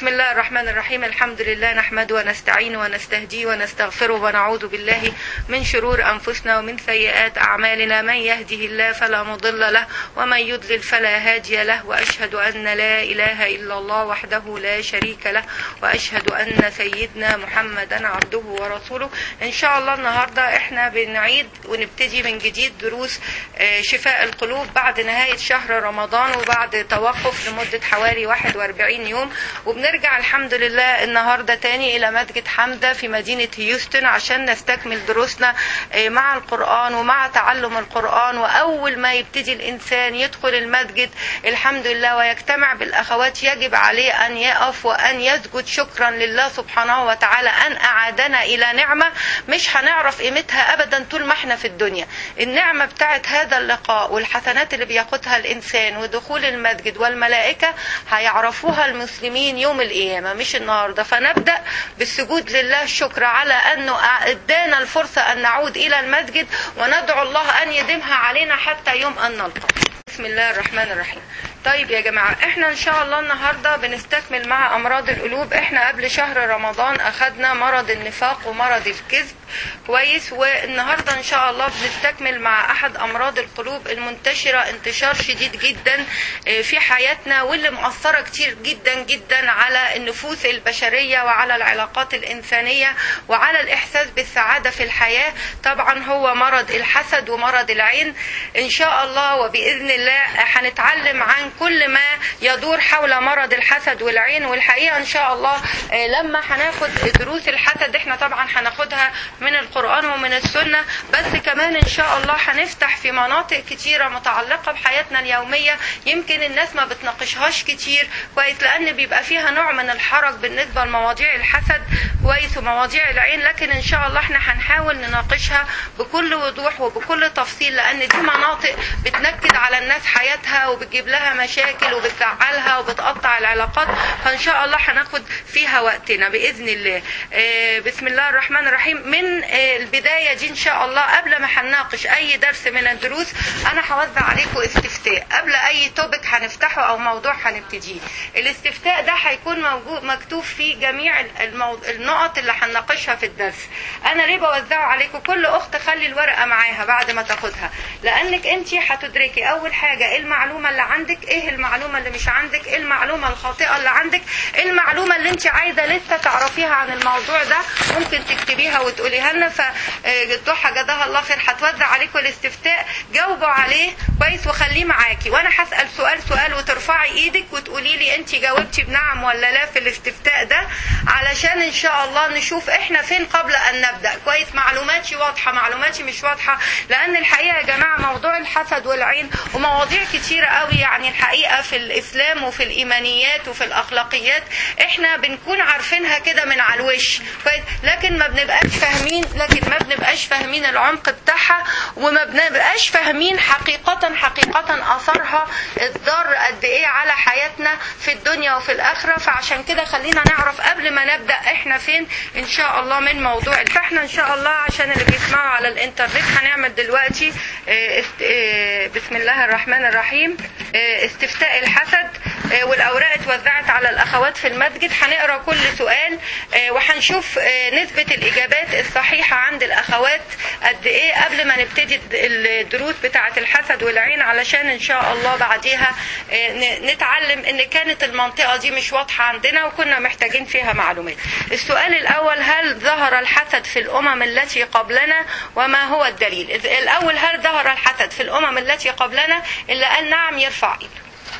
بسم الله الرحمن الرحيم الحمد لله نحمده ونستعينه ونستهديه ونستغفره ونعوذ بالله من شرور أنفسنا ومن سيئات أعمالنا من يهده الله فلا مضل له ومن يضلل فلا هادي له وأشهد أن لا إله إلا الله وحده لا شريك له وأشهد أن سيدنا محمدا عبده ورسوله إن شاء الله النهاردة إحنا بنعيد ونبتدي من جديد دروس آه، شفاء القلوب بعد نهاية شهر رمضان وبعد توقف لمدة حوالي 41 يوم وبنرجع الحمد لله النهاردة تاني إلى مسجد حمدة في مدينة هيوستن عشان نستكمل دروسنا آه، مع القرآن ومع تعلم القرآن وأول ما يبتدي الإنسان يدخل المسجد الحمد لله ويجتمع بالأخوات يجب عليه أن يقف وأن يسجد شكرا لله سبحانه وتعالى أن أعادنا إلى نعمة مش هنعرف قيمتها أبدا طول ما احنا في الدنيا النعمة بتاعت هذا اللقاء والحسنات اللي بياخدها الإنسان ودخول المسجد والملائكة هيعرفوها المسلمين يوم القيامة مش النهاردة فنبدأ بالسجود لله الشكر على أنه ادانا الفرصة أن نعود إلى المسجد وندعو الله أن يديمها علينا حتى يوم أن نلقى بسم الله الرحمن الرحيم طيب يا جماعة احنا ان شاء الله النهاردة بنستكمل مع امراض القلوب احنا قبل شهر رمضان اخدنا مرض النفاق ومرض الكذب كويس والنهاردة ان شاء الله بنستكمل مع احد امراض القلوب المنتشرة انتشار شديد جدا اه، في حياتنا واللي مؤثرة كتير جدا جدا على النفوس البشرية وعلى العلاقات الانسانية وعلى الاحساس بالسعادة في الحياة طبعا هو مرض الحسد ومرض العين ان شاء الله وباذن الله هنتعلم عن كل ما يدور حول مرض الحسد والعين والحقيقه ان شاء الله آه، لما هناخد دروس الحسد احنا طبعا هناخدها من القران ومن السنه بس كمان ان شاء الله هنفتح في مناطق كتيره متعلقه بحياتنا اليوميه يمكن الناس ما بتناقشهاش كتير كويس لان بيبقى فيها نوع من الحرج بالنسبه لمواضيع الحسد كويس ومواضيع العين لكن ان شاء الله احنا هنحاول نناقشها بكل وضوح وبكل تفصيل لان دي مناطق بتنكد على الناس حياتها وبتجيب لها مشاكل وبتزعلها وبتقطع العلاقات فان شاء الله هناخد فيها وقتنا باذن الله آه، بسم الله الرحمن الرحيم من آه، البدايه دي ان شاء الله قبل ما هنناقش اي درس من الدروس انا هوزع عليكم استفتاء قبل اي توبك هنفتحه او موضوع هنبتديه الاستفتاء ده هيكون موجود مكتوب فيه جميع المو... النقط اللي هنناقشها في الدرس انا ليه بوزعه عليكم كل اخت خلي الورقه معاها بعد ما تاخدها لانك انت هتدركي اول حاجه ايه المعلومه اللي عندك ايه المعلومه اللي مش عندك ايه المعلومه الخاطئه اللي عندك ايه المعلومه اللي انت عايزه لسه تعرفيها عن الموضوع ده ممكن تكتبيها وتقوليها لنا فالضحى جزاها الله خير هتوزع عليكم الاستفتاء جاوبوا عليه كويس وخليه معاكي وانا هسال سؤال سؤال وترفعي ايدك وتقولي لي انت جاوبتي بنعم ولا لا في الاستفتاء ده علشان ان شاء الله نشوف احنا فين قبل ان نبدا كويس معلوماتي واضحه معلوماتي مش واضحه لان الحقيقه يا جماعه موضوع الحسد والعين ومواضيع كتيره قوي يعني الحقيقه في الاسلام وفي الايمانيات وفي الاخلاقيات احنا بنكون عارفينها كده من على الوش كويس لكن ما بنبقاش فاهمين لكن ما بنبقاش فاهمين العمق بتاعها وما بنبقاش فاهمين حقيقه حقيقه اثرها الضار قد ايه على حياتنا في الدنيا وفي الاخره فعشان كده خلينا نعرف قبل ما نبدا احنا فين ان شاء الله من موضوع فاحنا ان شاء الله عشان اللي بيسمعوا على الانترنت هنعمل دلوقتي آه، است- آه، بسم الله الرحمن الرحيم آه، استفتاء الحسد آه، والاوراق اتوزعت على الاخوات في المسجد هنقرا كل سؤال آه، وهنشوف آه، نسبه الاجابات الصحيحه عند الاخوات قد ايه قبل ما نبتدي الدروس بتاعه الحسد والعين علشان ان شاء الله بعديها آه، ن- نتعلم ان كانت المنطقه دي مش واضحه عندنا وكنا محتاجين فيها معلومات السؤال الاول هل ظهر الحسد في الامم التي قبلنا وما هو الدليل إذ- الاول هل ظهر الحسد في الامم التي قبلنا اللي قال نعم يرفع ايده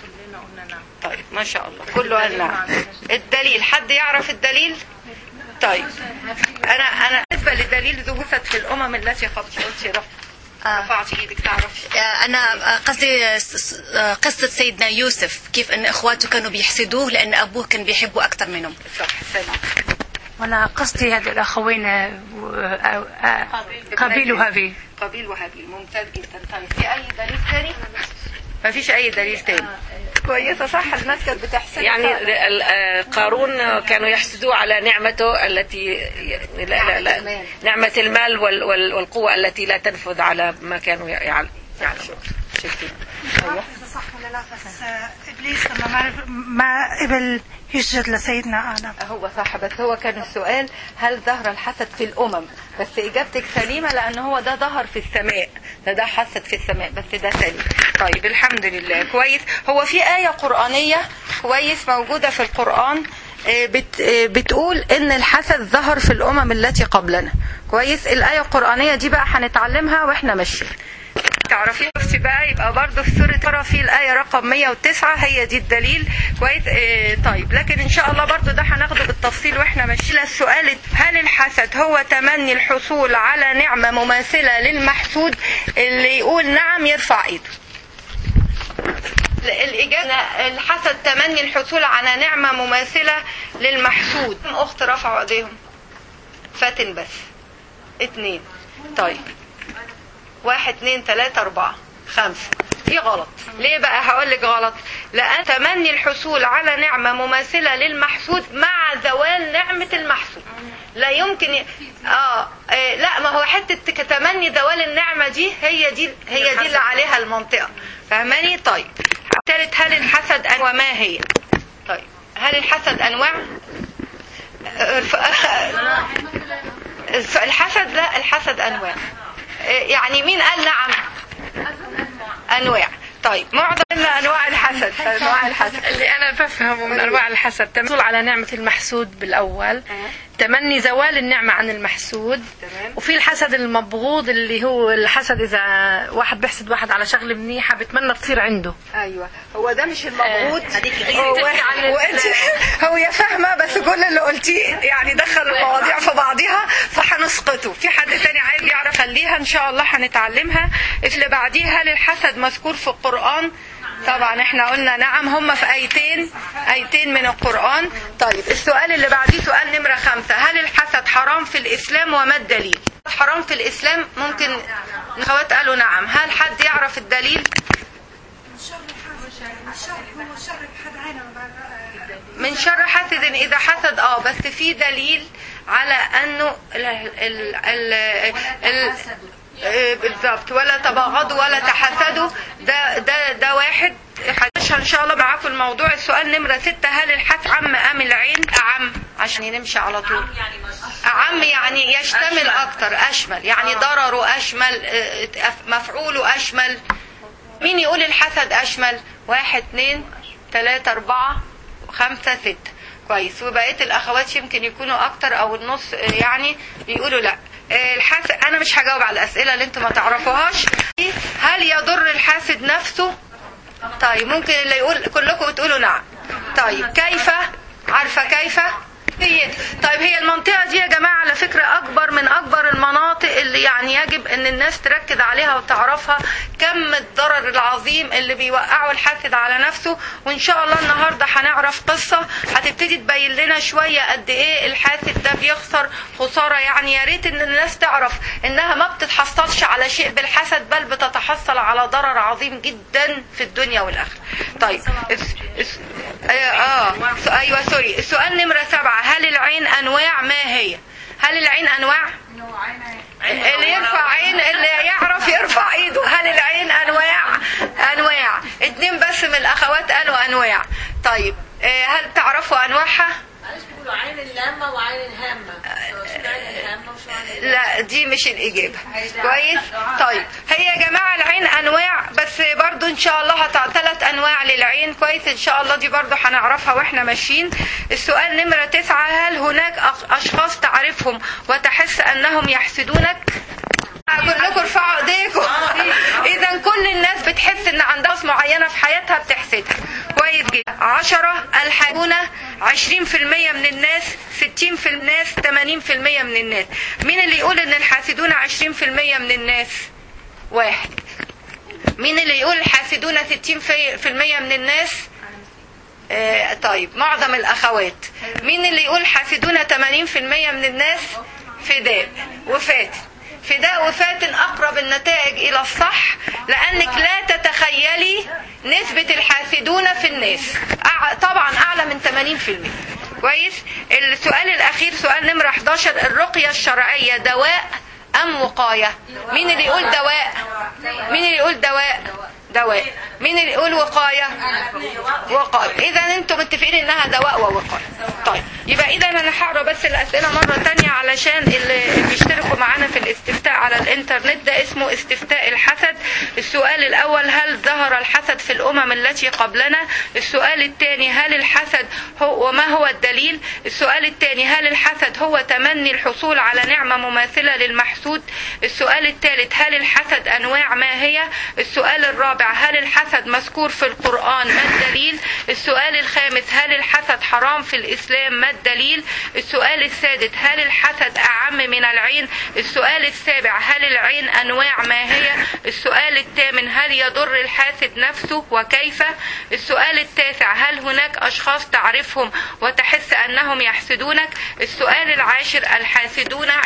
طيب ما شاء الله كله قال نعم الدليل حد يعرف الدليل طيب انا انا بالنسبه لدليل ظهورت في الامم التي قبلت قلت رفع آه. رفعت ايدك تعرف أنا قصدي س- س- قصة سيدنا يوسف كيف أن إخواته كانوا بيحسدوه لأن أبوه كان بيحبه أكثر منهم صح سلام وانا قصدي هذه الاخوين آه، آه، آه، قابيل وهابيل قبيل وهابيل ممتاز جدا طيب في اي دليل تاني ما فيش اي دليل تاني كويسه صح الناس كانت بتحسد يعني ال- آه، قارون كانوا يحسدوه على نعمته التي يعني لا لا لا نعمة المال وال- وال- والقوة التي لا تنفذ على ما كانوا يعلم يعني شكرا شكرا اذا صح ولا لا بس آه، ابن ابليس لما ما, ما قبل يسجد لسيدنا ادم هو صح بس هو كان السؤال هل ظهر الحسد في الامم بس اجابتك سليمه لان هو ده ظهر في السماء ده ده حسد في السماء بس ده سليم طيب الحمد لله كويس هو في ايه قرانيه كويس موجوده في القران آه، بت آه، بتقول ان الحسد ظهر في الامم التي قبلنا كويس الايه القرانيه دي بقى هنتعلمها واحنا ماشيين تعرفيها بس بقى يبقى برضه في سورة ترى في الآية رقم 109 هي دي الدليل كويس آه طيب لكن إن شاء الله برضه ده هناخده بالتفصيل وإحنا ماشيين السؤال هل الحسد هو تمني الحصول على نعمة مماثلة للمحسود اللي يقول نعم يرفع إيده الإجابة الحسد تمني الحصول على نعمة مماثلة للمحسود أخت رفعوا إيديهم فاتن بس اتنين طيب واحد اتنين تلاتة أربعة خمسة دي غلط ليه بقى هقول لك غلط لأن تمني الحصول على نعمة مماثلة للمحسود مع زوال نعمة المحسود لا يمكن ي... آه. اه لا ما هو حتة تمني زوال النعمة دي هي دي هي دي اللي عليها المنطقة فاهماني طيب ثالث هل الحسد أنواع ما هي طيب هل الحسد أنواع الحسد لا الحسد أنواع يعني مين قال نعم انواع طيب معظم انواع الحسد انواع الحسد اللي انا بفهمه من انواع الحسد تمثل على نعمه المحسود بالاول تمني زوال النعمه عن المحسود تمام. وفي الحسد المبغوض اللي هو الحسد اذا واحد بيحسد واحد على شغله منيحه بتمنى تصير عنده ايوه هو ده مش المبغوض هذيك هو بتحكي عن وانت هو يا فاهمه بس كل اللي قلتيه يعني دخل المواضيع في بعضها فهنسقطه في حد تاني عايز يعرف خليها ان شاء الله هنتعلمها اللي بعديها هل الحسد مذكور في القران طبعا احنا قلنا نعم هم في ايتين ايتين من القران طيب السؤال اللي بعديه سؤال نمره خمسة هل الحسد حرام في الاسلام وما الدليل حرام في الاسلام ممكن اخوات قالوا نعم هل حد يعرف الدليل من شر حاسد اذا حسد اه بس في دليل على انه ال ال ال ال آه، بالظبط ولا تباغضوا ولا تحسدوا ده ده ده واحد هنشرح ان شاء الله معاكم الموضوع السؤال نمره ستة هل الحث عم ام العين اعم عشان نمشي على طول اعم يعني يشتمل اكتر اشمل يعني ضرره اشمل آه، مفعوله اشمل مين يقول الحسد اشمل واحد اتنين تلاتة اربعة خمسة ستة كويس وبقية الاخوات يمكن يكونوا اكتر او النص آه، يعني بيقولوا لا آه، الحاسد انا مش هجاوب على الاسئلة اللي انتوا ما تعرفوهاش هل يضر الحاسد نفسه طيب ممكن اللي يقول كلكم بتقولوا نعم طيب كيف عارفة كيف هي طيب هي المنطقة دي يا جماعة على فكرة أكبر من أكبر المناطق اللي يعني يجب أن الناس تركز عليها وتعرفها كم الضرر العظيم اللي بيوقعه الحاسد على نفسه وإن شاء الله النهاردة هنعرف قصة هتبتدي تبين لنا شوية قد إيه الحاسد ده بيخسر خسارة يعني يا ريت إن الناس تعرف إنها ما بتتحصلش على شيء بالحسد بل بتتحصل على ضرر عظيم جدا في الدنيا والآخرة طيب اس- اس- آه, آه ايوه سوري السؤال نمرة سبعة هل العين انواع ما هي هل العين انواع اللي يرفع عين اللي يعرف يرفع ايده هل العين انواع انواع اتنين بس من الاخوات قالوا انواع طيب آه، هل تعرفوا انواعها معلش بيقولوا عين اللامة وعين الهامة شو عين الهامة وشو عين لا دي مش الإجابة كويس طيب هي يا جماعة العين أنواع بس برضو إن شاء الله هتع... ثلاث أنواع للعين كويس إن شاء الله دي برضو هنعرفها وإحنا ماشيين السؤال نمرة تسعة هل هناك أخ- أشخاص تعرفهم وتحس أنهم يحسدونك اقول لكم ارفعوا ايديكم اذا كل الناس بتحس ان عندها نقص معينه في حياتها بتحسدها كويس جدا عشرة الحاجونة عشرين في المية من الناس ستين في الناس تمانين في المية من الناس مين اللي يقول ان الحاسدون عشرين في المية من الناس واحد مين اللي يقول الحاسدون ستين في في المية من الناس آه طيب معظم الأخوات مين اللي يقول حاسدون 80% من الناس فداء وفاتن فداء وفاتن أقرب النتائج إلى الصح لأنك لا تتخيلي نسبة الحاسدون في الناس أع- طبعا أعلى من 80% كويس السؤال الأخير سؤال نمرة 11 الرقية الشرعية دواء أم وقاية مين اللي يقول دواء مين اللي يقول دواء دواء مين اللي يقول وقاية وقاية اذا انتم متفقين انها دواء ووقاية طيب يبقى اذا انا هقرا بس الاسئله مره تانية علشان اللي بيشتركوا معانا في الاستفتاء على الانترنت ده اسمه استفتاء الحسد السؤال الاول هل ظهر الحسد في الامم التي قبلنا السؤال الثاني هل الحسد هو وما هو الدليل السؤال الثاني هل الحسد هو تمني الحصول على نعمه مماثله للمحسود السؤال الثالث هل الحسد انواع ما هي السؤال الرابع هل الحسد مذكور في القران ما الدليل السؤال الخامس هل الحسد حرام في الاسلام ما الدليل السؤال السادس هل الحسد اعم من العين السؤال السابع هل العين انواع ما هي السؤال الثامن هل يضر الحاسد نفسه وكيف السؤال التاسع هل هناك اشخاص تعرفهم وتحس انهم يحسدونك السؤال العاشر الحاسدون 20% 60%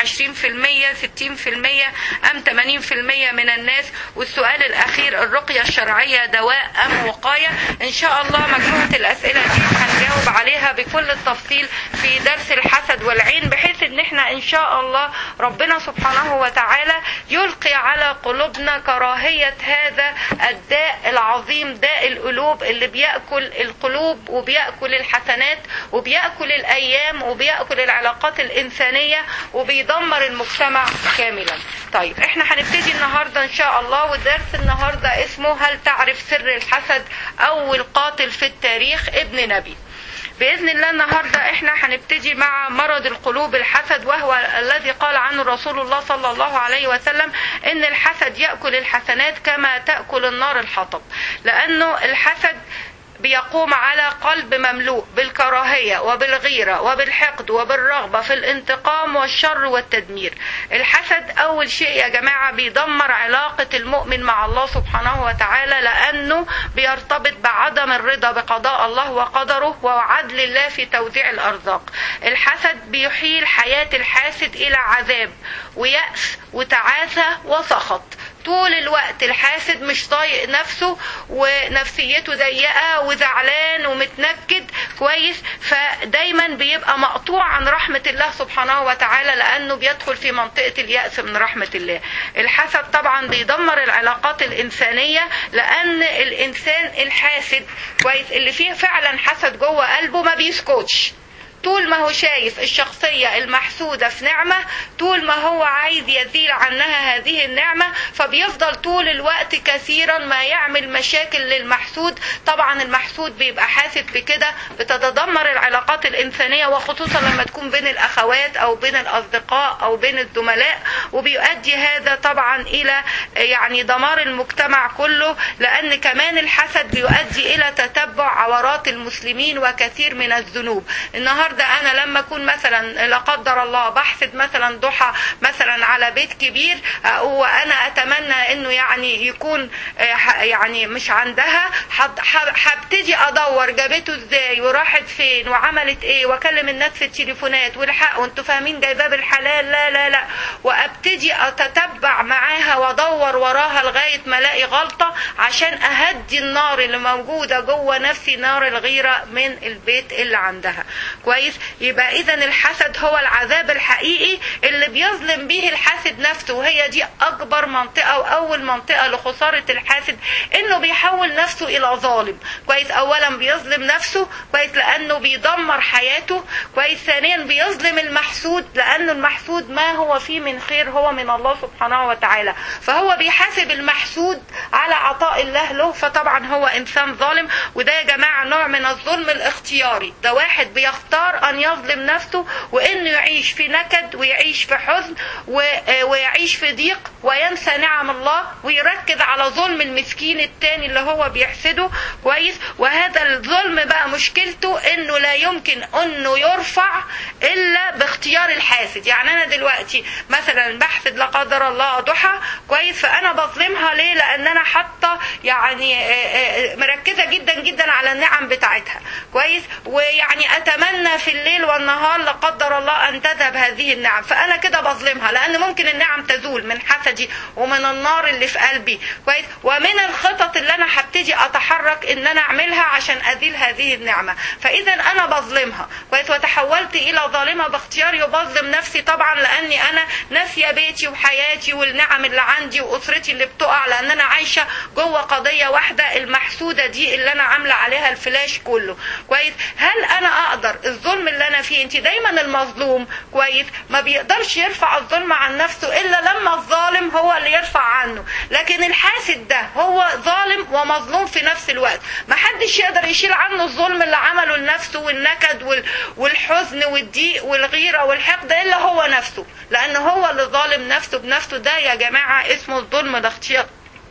ام 80% من الناس والسؤال الاخير الرقيه الشرعيه دواء ام وقايه ان شاء الله مجموعه الاسئله دي هنجاوب عليها بكل التفصيل في درس الحسد والعين بحيث ان احنا ان شاء الله ربنا سبحانه وتعالى يلقي على قلوبنا كراهيه هذا الداء العظيم داء القلوب اللي بياكل القلوب وبياكل الحسنات وبياكل الايام وبياكل العلاقات الانسانيه وبيدمر المجتمع كاملا طيب احنا هنبتدي النهارده ان شاء الله ودرس النهارده اسمه هل تعرف سر الحسد اول قاتل في التاريخ ابن نبي بإذن الله النهاردة احنا هنبتدي مع مرض القلوب الحسد وهو الذي قال عنه رسول الله صلى الله عليه وسلم ان الحسد يأكل الحسنات كما تأكل النار الحطب لأنه الحسد بيقوم على قلب مملوء بالكراهية وبالغيرة وبالحقد وبالرغبة في الانتقام والشر والتدمير الحسد أول شيء يا جماعة بيدمر علاقة المؤمن مع الله سبحانه وتعالى لأنه بيرتبط بعدم الرضا بقضاء الله وقدره وعدل الله في توزيع الأرزاق الحسد بيحيل حياة الحاسد إلى عذاب ويأس وتعاسة وسخط طول الوقت الحاسد مش طايق نفسه ونفسيته ضيقه وزعلان ومتنكد كويس فدايما بيبقى مقطوع عن رحمه الله سبحانه وتعالى لانه بيدخل في منطقه الياس من رحمه الله الحسد طبعا بيدمر العلاقات الانسانيه لان الانسان الحاسد كويس اللي فيه فعلا حسد جوه قلبه ما بيسكتش طول ما هو شايف الشخصية المحسودة في نعمة طول ما هو عايز يزيل عنها هذه النعمة فبيفضل طول الوقت كثيرا ما يعمل مشاكل للمحسود طبعا المحسود بيبقى حاسد بكده بتتدمر العلاقات الإنسانية وخصوصا لما تكون بين الأخوات أو بين الأصدقاء أو بين الزملاء وبيؤدي هذا طبعا إلى يعني دمار المجتمع كله لأن كمان الحسد بيؤدي إلى تتبع عورات المسلمين وكثير من الذنوب النهارده انا لما اكون مثلا لا قدر الله بحسد مثلا ضحى مثلا على بيت كبير وانا اتمنى انه يعني يكون يعني مش عندها هبتدي ادور جابته ازاي وراحت فين وعملت ايه واكلم الناس في التليفونات والحق وانتوا فاهمين جايباه بالحلال لا لا لا وابتدي اتتبع معاها وادور وراها لغايه ما الاقي غلطه عشان اهدي النار اللي موجوده جوه نفسي نار الغيره من البيت اللي عندها كويس يبقى اذا الحسد هو العذاب الحقيقي اللي بيظلم به الحاسد نفسه وهي دي اكبر منطقه واول منطقه لخساره الحاسد انه بيحول نفسه الى ظالم كويس اولا بيظلم نفسه كويس لانه بيدمر حياته كويس ثانيا بيظلم المحسود لانه المحسود ما هو فيه من خير هو من الله سبحانه وتعالى فهو بيحاسب المحسود على عطاء الله له فطبعا هو انسان ظالم وده يا جماعه نوع من الظلم الاختياري ده واحد بيختار ان يظلم نفسه وانه يعيش في نكد ويعيش في حزن ويعيش في ضيق وينسى نعم الله ويركز على ظلم المسكين التاني اللي هو بيحسده كويس وهذا الظلم بقى مشكلته انه لا يمكن انه يرفع الا باختيار الحاسد يعني انا دلوقتي مثلا بحسد لا قدر الله ضحى كويس فانا بظلمها ليه لان انا حاطه يعني مركزه جدا جدا على النعم بتاعتها كويس ويعني اتمنى انا في الليل والنهار لا قدر الله ان تذهب هذه النعم فانا كده بظلمها لان ممكن النعم تزول من حسدي ومن النار اللي في قلبي كويس ومن الخطط اللي انا هبتدي اتحرك ان انا اعملها عشان ازيل هذه النعمه فاذا انا بظلمها كويس وتحولت الى ظالمه باختياري وبظلم نفسي طبعا لاني انا ناسيه بيتي وحياتي والنعم اللي عندي واسرتي اللي بتقع لان انا عايشه جوه قضيه واحده المحسوده دي اللي انا عامله عليها الفلاش كله كويس هل انا اقدر الظلم اللي انا فيه انت دايما المظلوم كويس ما بيقدرش يرفع الظلم عن نفسه الا لما الظالم هو اللي يرفع عنه لكن الحاسد ده هو ظالم ومظلوم في نفس الوقت ما حدش يقدر يشيل عنه الظلم اللي عمله لنفسه والنكد وال- والحزن والضيق والغيره والحقد الا هو نفسه لان هو اللي ظالم نفسه بنفسه ده يا جماعه اسمه الظلم الاختياري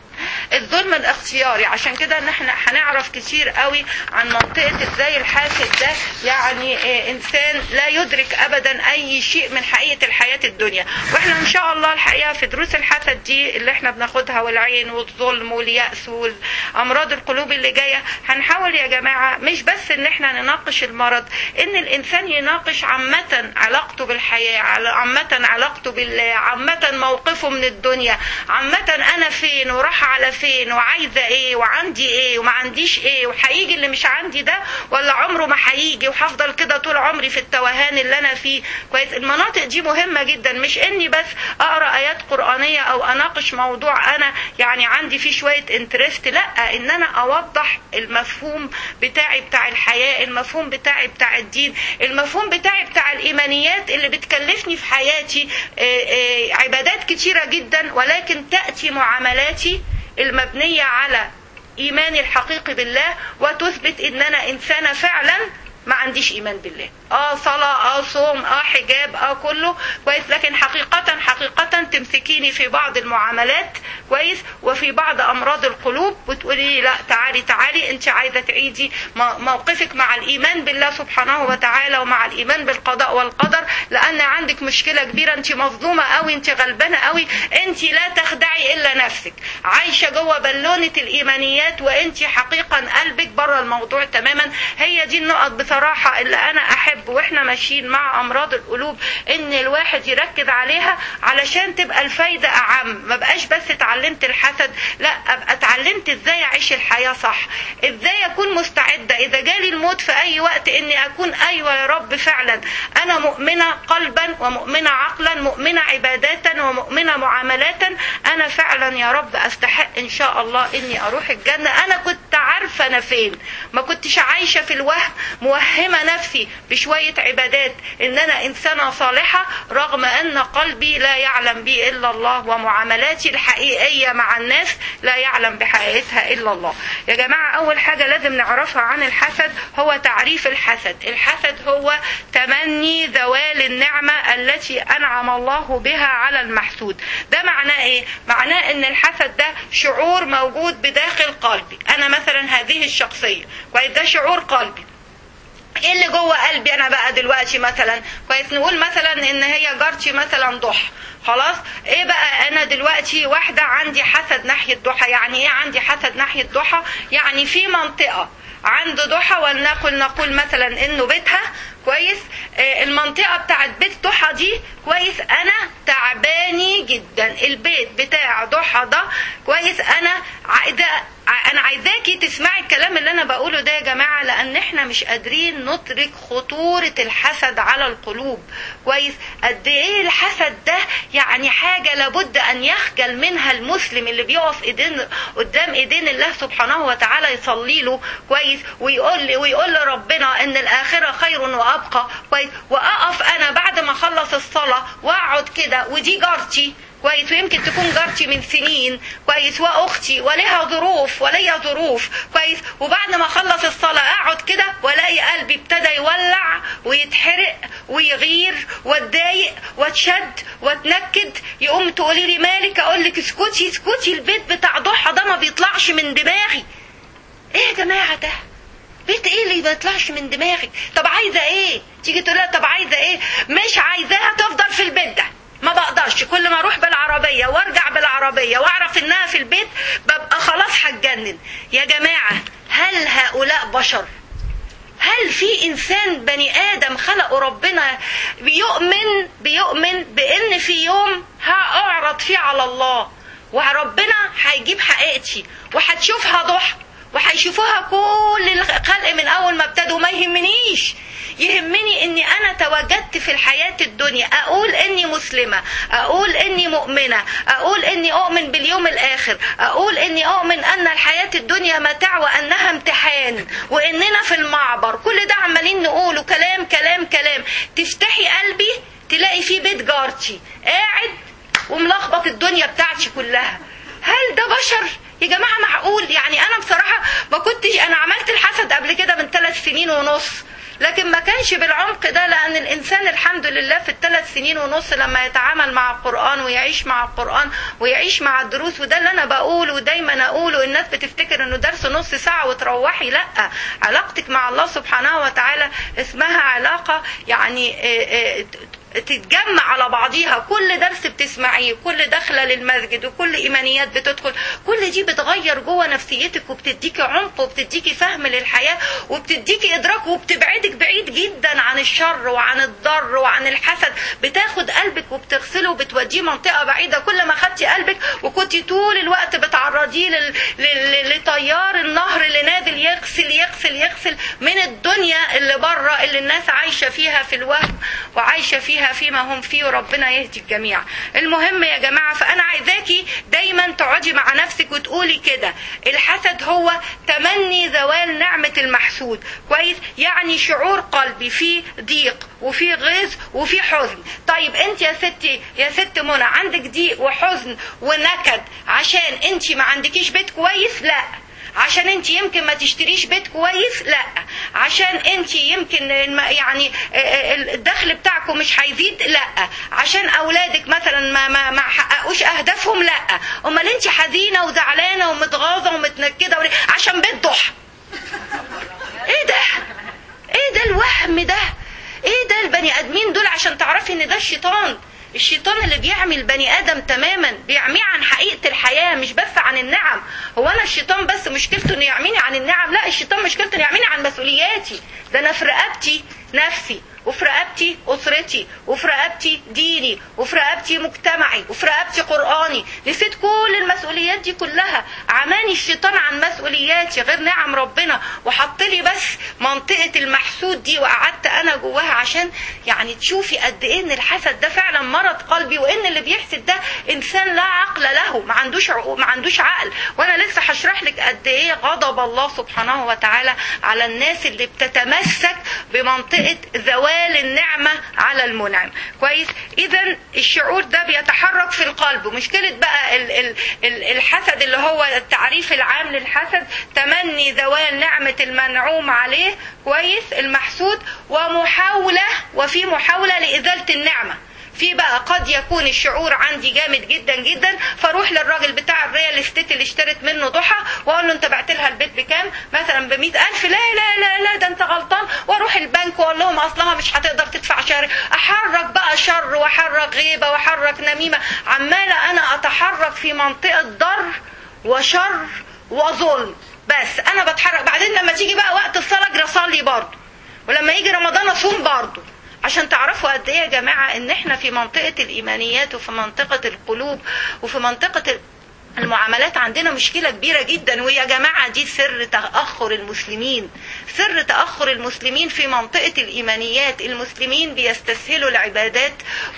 الظلم الاختياري عشان كده ان احنا هنعرف كتير قوي عن منطقة ازاي الحاسد ده يعني آه، انسان لا يدرك ابدا اي شيء من حقيقة الحياة الدنيا واحنا ان شاء الله الحقيقة في دروس الحسد دي اللي احنا بناخدها والعين والظلم واليأس والامراض القلوب اللي جاية هنحاول يا جماعة مش بس ان احنا نناقش المرض ان الانسان يناقش عامة علاقته بالحياة عل- عامة علاقته بالله عامة موقفه من الدنيا عامة انا فين وراح على فين وعايزة ايه وعندي ايه وما عنديش ايه وهيجي اللي مش عندي ده ولا عمره ما هيجي وهفضل كده طول عمري في التوهان اللي انا فيه كويس المناطق دي مهمة جدا مش اني بس اقرا ايات قرآنية او اناقش موضوع انا يعني عندي فيه شوية انترست لا ان انا اوضح المفهوم بتاعي بتاع الحياة المفهوم بتاعي بتاع الدين المفهوم بتاعي بتاع الايمانيات اللي بتكلفني في حياتي آه، آه، عبادات كتيرة جدا ولكن تأتي معاملاتي المبنية على إيماني الحقيقي بالله وتثبت إن أنا إنسانة فعلا ما عنديش إيمان بالله اه صلاة اه صوم اه حجاب اه كله كويس لكن حقيقة حقيقة تمسكيني في بعض المعاملات كويس وفي بعض أمراض القلوب وتقولي لي لا تعالي تعالي أنت عايزة تعيدي م- موقفك مع الإيمان بالله سبحانه وتعالى ومع الإيمان بالقضاء والقدر لأن عندك مشكلة كبيرة أنت مظلومة قوي أنت غلبانة قوي أنت لا تخدعي إلا نفسك عايشة جوه بالونة الإيمانيات وأنت حقيقة قلبك بره الموضوع تماما هي دي النقط بصراحة اللي أنا أحب وإحنا ماشيين مع أمراض القلوب إن الواحد يركز عليها علشان تبقى الفايدة أعم ما بقاش بس اتعلمت الحسد لا أبقى اتعلمت إزاي أعيش الحياة صح إزاي أكون مستعدة إذا جالي الموت في أي وقت إني أكون أيوة يا رب فعلا أنا مؤمنة قلبا ومؤمنة عقلا مؤمنة عبادة ومؤمنة معاملات أنا فعلا يا رب أستحق إن شاء الله إني أروح الجنة أنا كنت عارفة أنا فين ما كنتش عايشة في الوهم موهمة نفسي بشوية عبادات إن أنا إنسانة صالحة رغم أن قلبي لا يعلم بي إلا الله ومعاملاتي الحقيقية مع الناس لا يعلم بحقيقتها إلا الله يا جماعة أول حاجة لازم نعرفها عن الحسد هو تعريف الحسد الحسد هو تمني زوال النعمة التي أنعم الله بها على المحسود ده معناه إيه؟ معناه إن الحسد ده شعور موجود بداخل قلبي أنا مثلا هذه الشخصية كويس ده شعور قلبي ايه اللي جوه قلبي انا بقى دلوقتي مثلا كويس نقول مثلا ان هي جارتي مثلا ضحى خلاص ايه بقى انا دلوقتي واحده عندي حسد ناحيه ضحى يعني ايه عندي حسد ناحيه ضحى يعني في منطقه عند ضحى ولنقل نقول مثلا انه بيتها كويس آه المنطقه بتاعت بيت ضحى دي كويس انا تعباني جدا البيت بتاع ضحى ده كويس انا عايزه انا عايزاكي تسمعي الكلام اللي انا بقوله ده يا جماعه لان احنا مش قادرين ندرك خطوره الحسد على القلوب كويس قد ايه الحسد ده يعني حاجه لابد ان يخجل منها المسلم اللي بيقف ايدين قدام ايدين الله سبحانه وتعالى يصلي له كويس ويقول لي ويقول لربنا ان الاخره خير وابقى كويس واقف انا بعد ما اخلص الصلاه واقعد كده ودي جارتي كويس ويمكن تكون جارتي من سنين كويس واختي ولها ظروف وليا ظروف كويس وبعد ما اخلص الصلاه اقعد كده والاقي قلبي ابتدى يولع ويتحرق ويغير واتضايق واتشد واتنكد يقوم تقولي لي مالك اقول لك اسكتي اسكتي البيت بتاع ضحى ده ما بيطلعش من دماغي ايه يا جماعه ده بيت ايه اللي ما يطلعش من دماغك طب عايزه ايه تيجي تقول لها طب عايزه ايه مش عايزاها تفضل في البيت ده ما بقدرش كل ما اروح بالعربيه وارجع بالعربيه واعرف انها في البيت ببقى خلاص هتجنن يا جماعه هل هؤلاء بشر هل في انسان بني ادم وربنا بيؤمن بيؤمن بان في يوم هاعرض فيه على الله وربنا هيجيب حقيقتي وهتشوفها ضحى وهيشوفوها كل الخلق من اول ما ابتدوا ما يهمنيش يهمني اني انا تواجدت في الحياة الدنيا اقول اني مسلمة اقول اني مؤمنة اقول اني اؤمن باليوم الاخر اقول اني اؤمن ان الحياة الدنيا متاع وانها امتحان واننا في المعبر كل ده عمالين نقوله كلام كلام كلام تفتحي قلبي تلاقي فيه بيت جارتي قاعد وملخبط الدنيا بتاعتي كلها هل ده بشر يا جماعة معقول يعني أنا بصراحة ما كنتش أنا عملت الحسد قبل كده من ثلاث سنين ونص لكن ما كانش بالعمق ده لأن الإنسان الحمد لله في الثلاث سنين ونص لما يتعامل مع القرآن ويعيش مع القرآن ويعيش مع الدروس وده اللي أنا بقوله ودايما أقوله الناس بتفتكر إنه درس نص ساعة وتروحي لأ علاقتك مع الله سبحانه وتعالى اسمها علاقة يعني آه، آه، تتجمع على بعضيها كل درس بتسمعيه كل دخله للمسجد وكل ايمانيات بتدخل كل دي بتغير جوه نفسيتك وبتديكي عمق وبتديكي فهم للحياه وبتديكي ادراك وبتبعدك بعيد جدا عن الشر وعن الضر وعن الحسد بتاخد قلبك وبتغسله وبتوديه منطقه بعيده كل ما خدتي قلبك وكنتي طول الوقت بتعرضيه لل... لل... لتيار النهر اللي نازل يغسل يغسل يغسل من الدنيا اللي بره اللي الناس عايشه فيها في الوهم وعايشه فيها فيما هم فيه وربنا يهدي الجميع المهم يا جماعه فانا عايزاكي دايما تقعدي مع نفسك وتقولي كده الحسد هو تمني زوال نعمه المحسود كويس يعني شعور قلبي فيه ضيق وفيه غيظ وفيه حزن طيب انت يا ستي يا ست منى عندك ضيق وحزن ونكد عشان انت ما عندكيش بيت كويس لا عشان انت يمكن ما تشتريش بيت كويس لا عشان انت يمكن الم- يعني اه، اه، الدخل بتاعكم مش هيزيد لا عشان اولادك مثلا ما ما ما حققوش اهدافهم لا امال انت حزينه وزعلانه ومتغاظه ومتنكده وليه؟ عشان بيت ضحى ايه ده ايه ده الوهم ده ايه ده البني ادمين دول عشان تعرفي ان ده الشيطان الشيطان اللي بيعمي البني ادم تماما بيعميه عن حقيقه الحياه مش بس عن النعم هو انا الشيطان بس مشكلته انه يعميني عن النعم لا الشيطان مشكلته انه يعميني عن مسؤولياتي ده انا في رقبتي نفسي وفي رقبتي اسرتي وفي رقبتي ديني وفي رقبتي مجتمعي وفي رقبتي قراني نسيت كل المسؤوليات دي كلها عماني الشيطان عن مسؤولياتي غير نعم ربنا وحط لي بس منطقه المحسود دي وقعدت انا جواها عشان يعني تشوفي قد ايه ان الحسد ده فعلا مرض قلبي وان اللي بيحسد ده انسان لا عقل له ما عندوش عقو- ما عندوش عقل وانا لسه هشرح لك قد ايه غضب الله سبحانه وتعالى على الناس اللي بتتمسك بمنطقه زوال النعمه على المنعم كويس اذا الشعور ده بيتحرك في القلب ومشكله بقى ال- ال- ال- الحسد اللي هو التعريف العام للحسد تمني زوال نعمه المنعوم عليه كويس المحسود ومحاوله وفي محاوله لازاله النعمه في بقى قد يكون الشعور عندي جامد جدا جدا فاروح للراجل بتاع الريال استيت اللي اشترت منه ضحى واقول له انت بعت لها البيت بكام مثلا ب ألف لا لا لا لا ده انت غلطان واروح البنك واقول لهم اصلها مش هتقدر تدفع شهر احرك بقى شر واحرك غيبه واحرك نميمه عماله انا اتحرك في منطقه ضر وشر وظلم بس انا بتحرك بعدين لما تيجي بقى وقت الصلاه اجري اصلي برضه ولما يجي رمضان اصوم برضه عشان تعرفوا قد ايه يا جماعه ان احنا في منطقه الايمانيات وفي منطقه القلوب وفي منطقه المعاملات عندنا مشكلة كبيرة جدا ويا جماعة دي سر تأخر المسلمين سر تأخر المسلمين في منطقة الإيمانيات المسلمين بيستسهلوا العبادات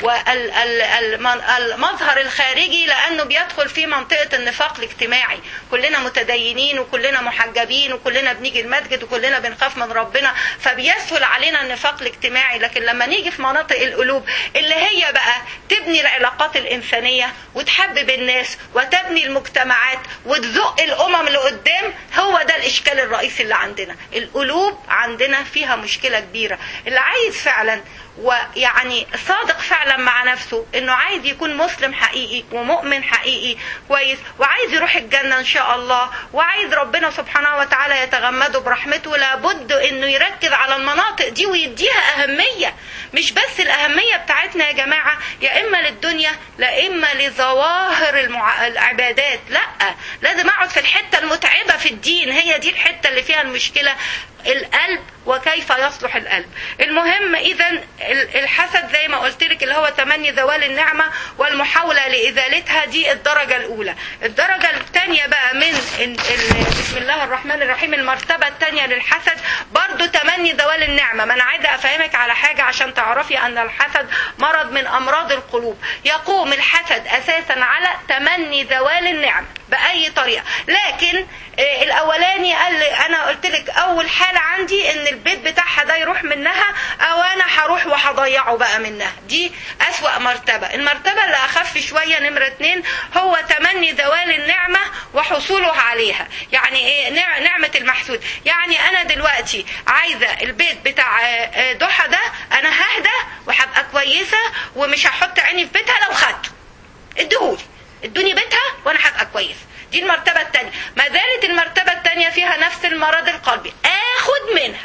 والمظهر الخارجي لأنه بيدخل في منطقة النفاق الاجتماعي كلنا متدينين وكلنا محجبين وكلنا بنيجي المسجد وكلنا بنخاف من ربنا فبيسهل علينا النفاق الاجتماعي لكن لما نيجي في مناطق القلوب اللي هي بقى تبني العلاقات الإنسانية وتحبب الناس وتبني المجتمعات وتزق الأمم اللي قدام هو ده الإشكال الرئيسي اللي عندنا القلوب عندنا فيها مشكلة كبيرة اللي عايز فعلا ويعني صادق فعلا مع نفسه انه عايز يكون مسلم حقيقي ومؤمن حقيقي كويس وعايز يروح الجنه ان شاء الله وعايز ربنا سبحانه وتعالى يتغمده برحمته لابد انه يركز على المناطق دي ويديها اهميه مش بس الاهميه بتاعتنا يا جماعه يا اما للدنيا لا اما لظواهر المع... العبادات لا لازم اقعد في الحته المتعبه في الدين هي دي الحته اللي فيها المشكله القلب وكيف يصلح القلب المهم اذا ال- الحسد زي ما قلت لك اللي هو تمني زوال النعمه والمحاوله لازالتها دي الدرجه الاولى الدرجه الثانيه بقى من ال- ال- بسم الله الرحمن الرحيم المرتبه الثانيه للحسد برضو تمني زوال النعمه ما انا عايزه افهمك على حاجه عشان تعرفي ان الحسد مرض من امراض القلوب يقوم الحسد اساسا على تمني زوال النعمه باي طريقه لكن آه، الاولاني قال لي انا قلت لك اول حاله عندي ان البيت بتاعها ده يروح منها او انا هروح وهضيعه بقى منها دي اسوا مرتبه المرتبه اللي اخف شويه نمره اتنين هو تمني زوال النعمه وحصوله عليها يعني ايه نع- نعمه المحسود يعني انا دلوقتي عايزه البيت بتاع آه، آه، ضحى ده انا ههدى وهبقى كويسه ومش هحط عيني في بيتها لو خدته اديهولي ادوني بيتها وانا هبقى كويس دي المرتبة التانية ما زالت المرتبة التانية فيها نفس المرض القلبي اخد منها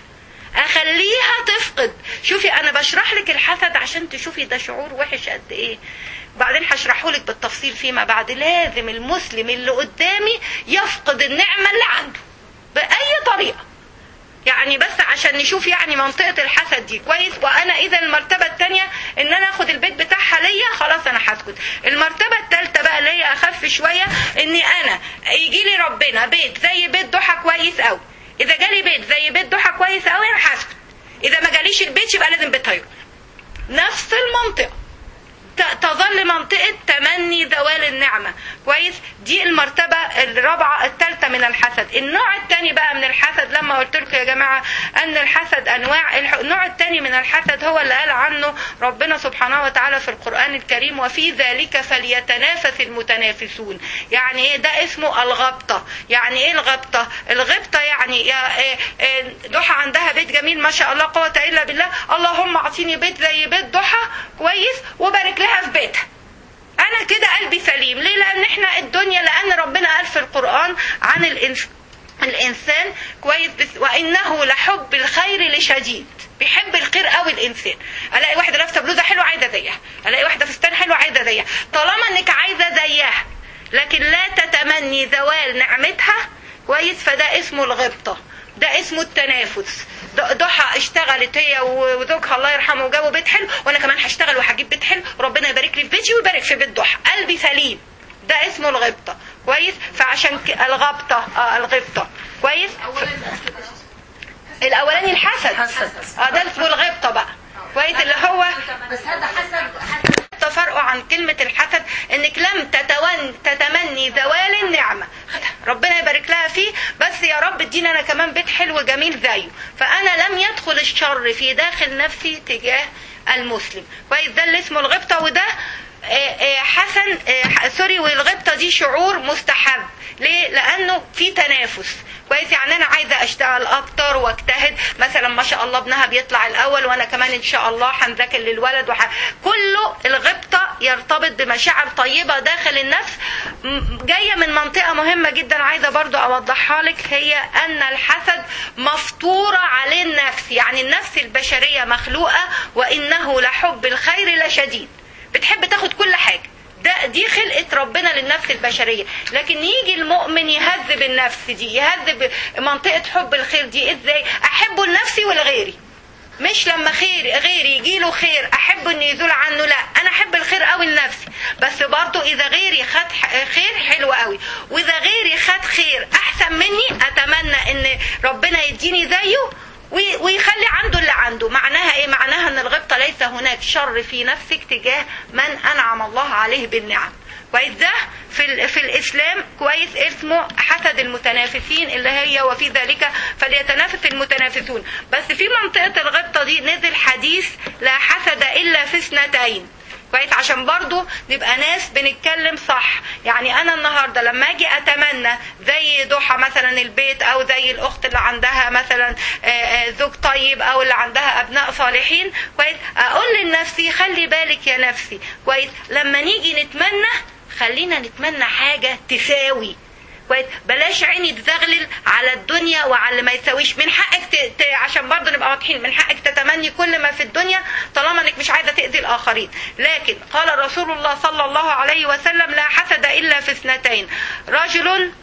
اخليها تفقد شوفي انا بشرح لك الحسد عشان تشوفي ده شعور وحش قد ايه بعدين هشرحه لك بالتفصيل فيما بعد لازم المسلم اللي قدامي يفقد النعمة اللي عنده بأي طريقة يعني بس عشان نشوف يعني منطقة الحسد دي كويس وانا اذا المرتبة الثانية ان انا اخد البيت بتاعها ليا خلاص انا هسكت المرتبة الثالثة بقى اللي هي اخف شوية اني انا يجي لي ربنا بيت زي بيت ضحى كويس قوي اذا جالي بيت زي بيت ضحى كويس قوي انا هسكت اذا ما جاليش البيت يبقى لازم بيتها يروح نفس المنطقة ت- تظل منطقة تمني زوال النعمة كويس دي المرتبة الرابعة الثالثة من الحسد النوع الثاني بقى من الحسد لما قلت لكم يا جماعة أن الحسد أنواع الح- النوع الثاني من الحسد هو اللي قال عنه ربنا سبحانه وتعالى في القرآن الكريم وفي ذلك فليتنافس المتنافسون يعني ايه ده اسمه الغبطة يعني ايه الغبطة الغبطة يعني يا إيه إيه ضحى عندها بيت جميل ما شاء الله قوة إلا بالله اللهم اعطيني بيت زي بيت ضحى كويس وبارك لها في بيتها انا كده قلبي سليم ليه لان احنا الدنيا لان ربنا قال في القرآن عن الانس الانسان كويس بس وانه لحب الخير لشديد بيحب الخير قوي الانسان الاقي واحده لابسه بلوزه حلوه عايزه زيها الاقي واحده فستان حلو عايزه زيها طالما انك عايزه زيها لكن لا تتمني زوال نعمتها كويس فده اسمه الغبطه ده اسمه التنافس ض- ضحى اشتغلت هي وزوجها الله يرحمه وجابوا بيت حلو وانا كمان هشتغل وهجيب بيت حلو وربنا يبارك لي في بيتي ويبارك في بيت ضحى قلبي سليم ده اسمه الغبطه كويس فعشان ك... الغبطه اه الغبطه كويس الاولاني الحسد اه ده اسمه الغبطه بقى كويس اللي هو بس هذا حسد حسد تفرقوا عن كلمة الحسد انك لم تتون تتمني زوال النعمة ربنا يبارك لها فيه بس يا رب ادينا انا كمان بيت حلو جميل زيه فانا لم يدخل الشر في داخل نفسي تجاه المسلم كويس ده اللي اسمه الغبطة وده آه، آه، حسن آه، سوري والغبطة دي شعور مستحب ليه؟ لأنه في تنافس كويس يعني أنا عايزة أشتغل أكتر وأجتهد مثلا ما شاء الله ابنها بيطلع الأول وأنا كمان إن شاء الله هنذاكر للولد وح... كله الغبطة يرتبط بمشاعر طيبة داخل النفس م- جاية من منطقة مهمة جدا عايزة برضو أوضحها لك هي أن الحسد مفطورة عليه النفس يعني النفس البشرية مخلوقة وإنه لحب الخير لشديد بتحب تاخد كل حاجة ده دي خلقة ربنا للنفس البشرية لكن يجي المؤمن يهذب النفس دي يهذب منطقة حب الخير دي ازاي احبه لنفسي ولغيري مش لما خير غيري يجي له خير احب انه يزول عنه لا انا احب الخير قوي لنفسي بس برضو اذا غيري خد ح- خير حلو قوي واذا غيري خد خير احسن مني اتمنى ان ربنا يديني زيه وي- ويخلي عنده اللي عنده معناها ايه معناها ان الغبطة ليس هناك شر في نفسك تجاه من انعم الله عليه بالنعم كويس ده في ال- في الاسلام كويس اسمه حسد المتنافسين اللي هي وفي ذلك فليتنافس المتنافسون بس في منطقه الغبطه دي نزل حديث لا حسد الا في اثنتين كويس عشان برضو نبقى ناس بنتكلم صح يعني انا النهارده لما اجي اتمنى زي ضحى مثلا البيت او زي الاخت اللي عندها مثلا آه، آه، زوج طيب او اللي عندها ابناء صالحين كويس اقول لنفسي خلي بالك يا نفسي كويس لما نيجي نتمنى خلينا نتمنى حاجه تساوي كويس بلاش عيني تزغلل على الدنيا وعلى اللي ما يساويش من حقك ت... ت... عشان برضه نبقى واضحين من حقك تتمني كل ما في الدنيا طالما انك مش عايزه تاذي الاخرين لكن قال رسول الله صلى الله عليه وسلم لا حسد الا في اثنتين رجل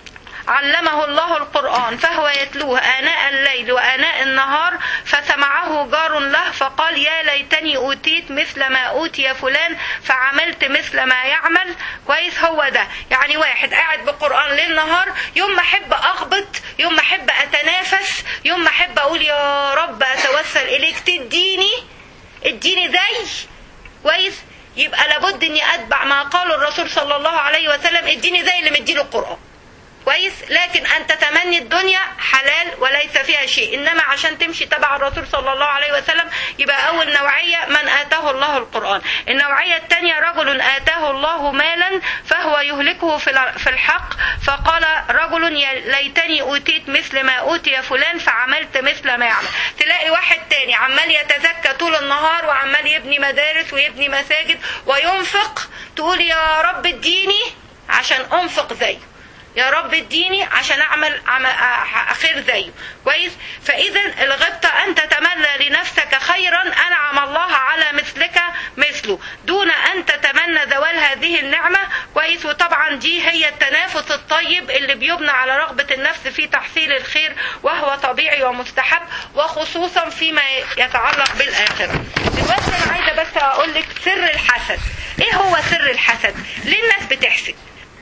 علمه الله القرآن فهو يتلوه آناء الليل وآناء النهار فسمعه جار له فقال يا ليتني أوتيت مثل ما أوتي فلان فعملت مثل ما يعمل كويس هو ده يعني واحد قاعد بقرآن ليل نهار يوم ما أحب أغبط يوم ما أحب أتنافس يوم ما أحب أقول يا رب أتوسل إليك تديني اديني زي كويس يبقى لابد اني اتبع ما قاله الرسول صلى الله عليه وسلم اديني زي اللي مديله القران كويس لكن ان تتمني الدنيا حلال وليس فيها شيء انما عشان تمشي تبع الرسول صلى الله عليه وسلم يبقى اول نوعيه من اتاه الله القران النوعيه الثانيه رجل اتاه الله مالا فهو يهلكه في الع- في الحق فقال رجل يا ليتني اوتيت مثل ما اوتي فلان فعملت مثل ما يعمل تلاقي واحد تاني عمال يتزكى طول النهار وعمال يبني مدارس ويبني مساجد وينفق تقول يا رب اديني عشان انفق زيه يا رب اديني عشان اعمل عم- أ- خير زيه كويس فاذا الغبطه ان تتمنى لنفسك خيرا انعم الله على مثلك مثله دون ان تتمنى زوال هذه النعمه كويس وطبعا دي هي التنافس الطيب اللي بيبنى على رغبه النفس في تحصيل الخير وهو طبيعي ومستحب وخصوصا فيما يتعلق بالاخره دلوقتي انا عايزه بس اقول لك سر الحسد ايه هو سر الحسد ليه الناس بتحسد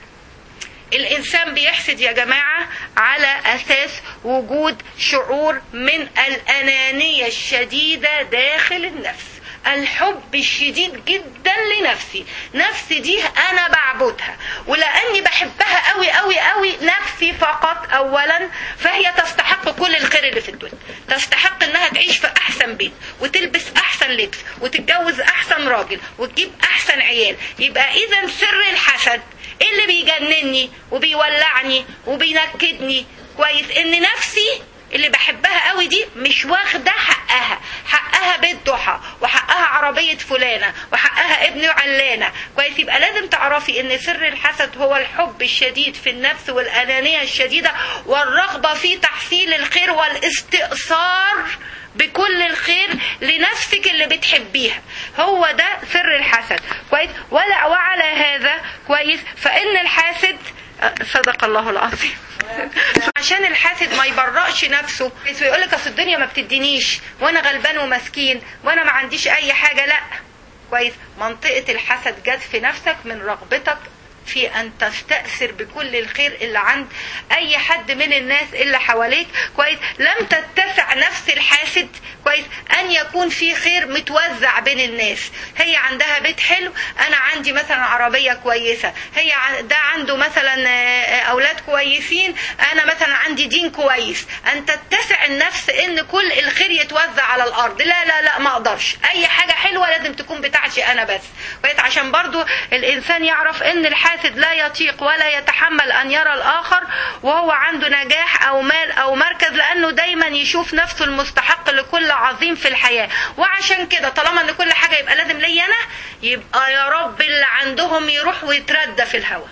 الإنسان بيحسد يا جماعة على أساس وجود شعور من الأنانية الشديدة داخل النفس الحب الشديد جدا لنفسي نفسي دي انا بعبدها ولاني بحبها قوي قوي قوي نفسي فقط اولا فهي تستحق كل الخير اللي في الدنيا تستحق انها تعيش في احسن بيت وتلبس احسن لبس وتتجوز احسن راجل وتجيب احسن عيال يبقى اذا سر الحسد ايه اللي بيجنني وبيولعني وبينكدني كويس ان نفسي اللي بحبها قوي دي مش واخده حقها حقها بيت ضحى وحقها عربيه فلانه وحقها ابن علانه كويس يبقى لازم تعرفي ان سر الحسد هو الحب الشديد في النفس والانانيه الشديده والرغبه في تحصيل الخير والاستئثار بكل الخير لنفسك اللي بتحبيها هو ده سر الحسد كويس ولا وعلى هذا كويس فان الحاسد صدق الله العظيم عشان الحاسد ما يبرأش نفسه ويقول لك اصل الدنيا ما بتدينيش وانا غلبان ومسكين وانا ما عنديش اي حاجه لا كويس منطقه الحسد جت في نفسك من رغبتك في ان تستأثر بكل الخير اللي عند اي حد من الناس اللي حواليك كويس لم تتسع نفس الحاسد كويس ان يكون في خير متوزع بين الناس هي عندها بيت حلو انا عندي مثلا عربيه كويسه هي ع- ده عنده مثلا آه، اولاد كويسين انا مثلا عندي دين كويس ان تتسع النفس ان كل الخير يتوزع على الارض لا لا لا ما اقدرش اي حاجه حلوه لازم تكون بتاعتي انا بس كويس عشان برضو الانسان يعرف ان الحاسد لا يطيق ولا يتحمل ان يرى الاخر وهو عنده نجاح او مال او مركز لانه دايما يشوف نفسه المستحق لكل عظيم في الحياه وعشان كده طالما ان كل حاجه يبقى لازم ليا انا يبقى يا رب اللي عندهم يروح ويتردى في الهواء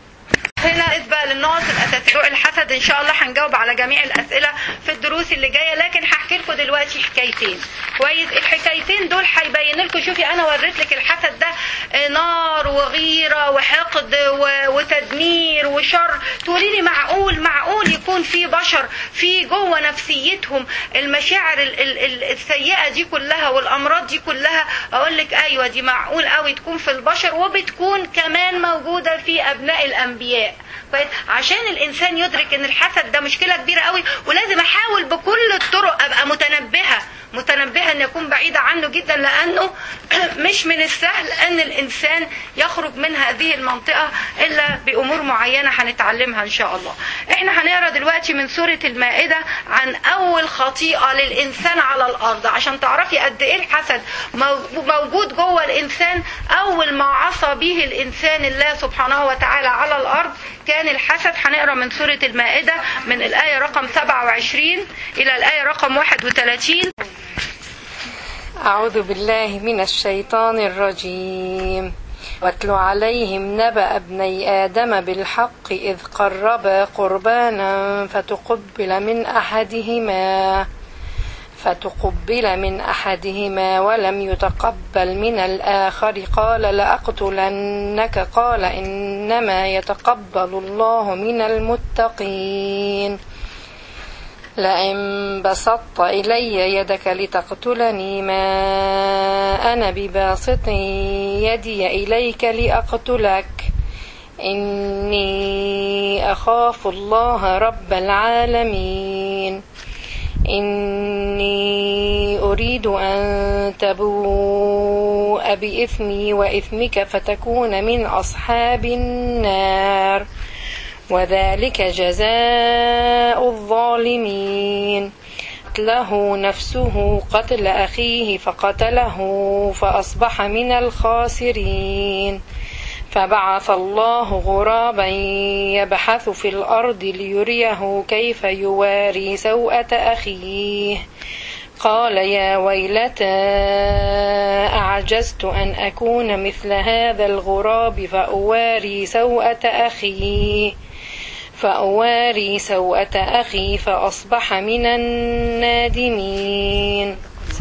هنا بالنسبه للنقط الاساسيه نوع الحسد ان شاء الله هنجاوب على جميع الاسئله في الدروس اللي جايه لكن هحكي لكم دلوقتي حكايتين كويس الحكايتين دول هيبين لكم شوفي انا وريت لك الحسد ده آه، نار وغيره وحقد و- وتدمير وشر تقولي لي معقول معقول يكون في بشر في جوه نفسيتهم المشاعر ال- ال- ال- السيئه دي كلها والامراض دي كلها اقول لك ايوه دي معقول قوي تكون في البشر وبتكون كمان موجوده في ابناء الانبياء كويس عشان الانسان يدرك ان الحسد ده مشكله كبيره قوي ولازم احاول بكل الطرق ابقى متنبهه متنبهه ان يكون بعيده عنه جدا لانه مش من السهل ان الانسان يخرج من هذه المنطقه الا بامور معينه هنتعلمها ان شاء الله احنا هنقرا دلوقتي من سوره المائده عن اول خطيئه للانسان على الارض عشان تعرفي قد ايه الحسد مو- موجود جوه الانسان اول ما عصى به الانسان الله سبحانه وتعالى على الارض كان الحسد هنقرا من سوره المائده من الايه رقم 27 الى الايه رقم 31 أعوذ بالله من الشيطان الرجيم واتل عليهم نبأ ابني آدم بالحق إذ قربا قربانا فتقبل من أحدهما فتقبل من أحدهما ولم يتقبل من الآخر قال لأقتلنك قال إنما يتقبل الله من المتقين لئن بسطت إلي يدك لتقتلني ما أنا بباسط يدي إليك لأقتلك إني أخاف الله رب العالمين إني أريد أن تبوء بإثمي وإثمك فتكون من أصحاب النار وذلك جزاء الظالمين له نفسه قتل أخيه فقتله فأصبح من الخاسرين فبعث الله غرابا يبحث في الأرض ليريه كيف يواري سوءة أخيه قال يا ويلتى أعجزت أن أكون مثل هذا الغراب فأواري سوءة أخي فأواري سوءة أخي فأصبح من النادمين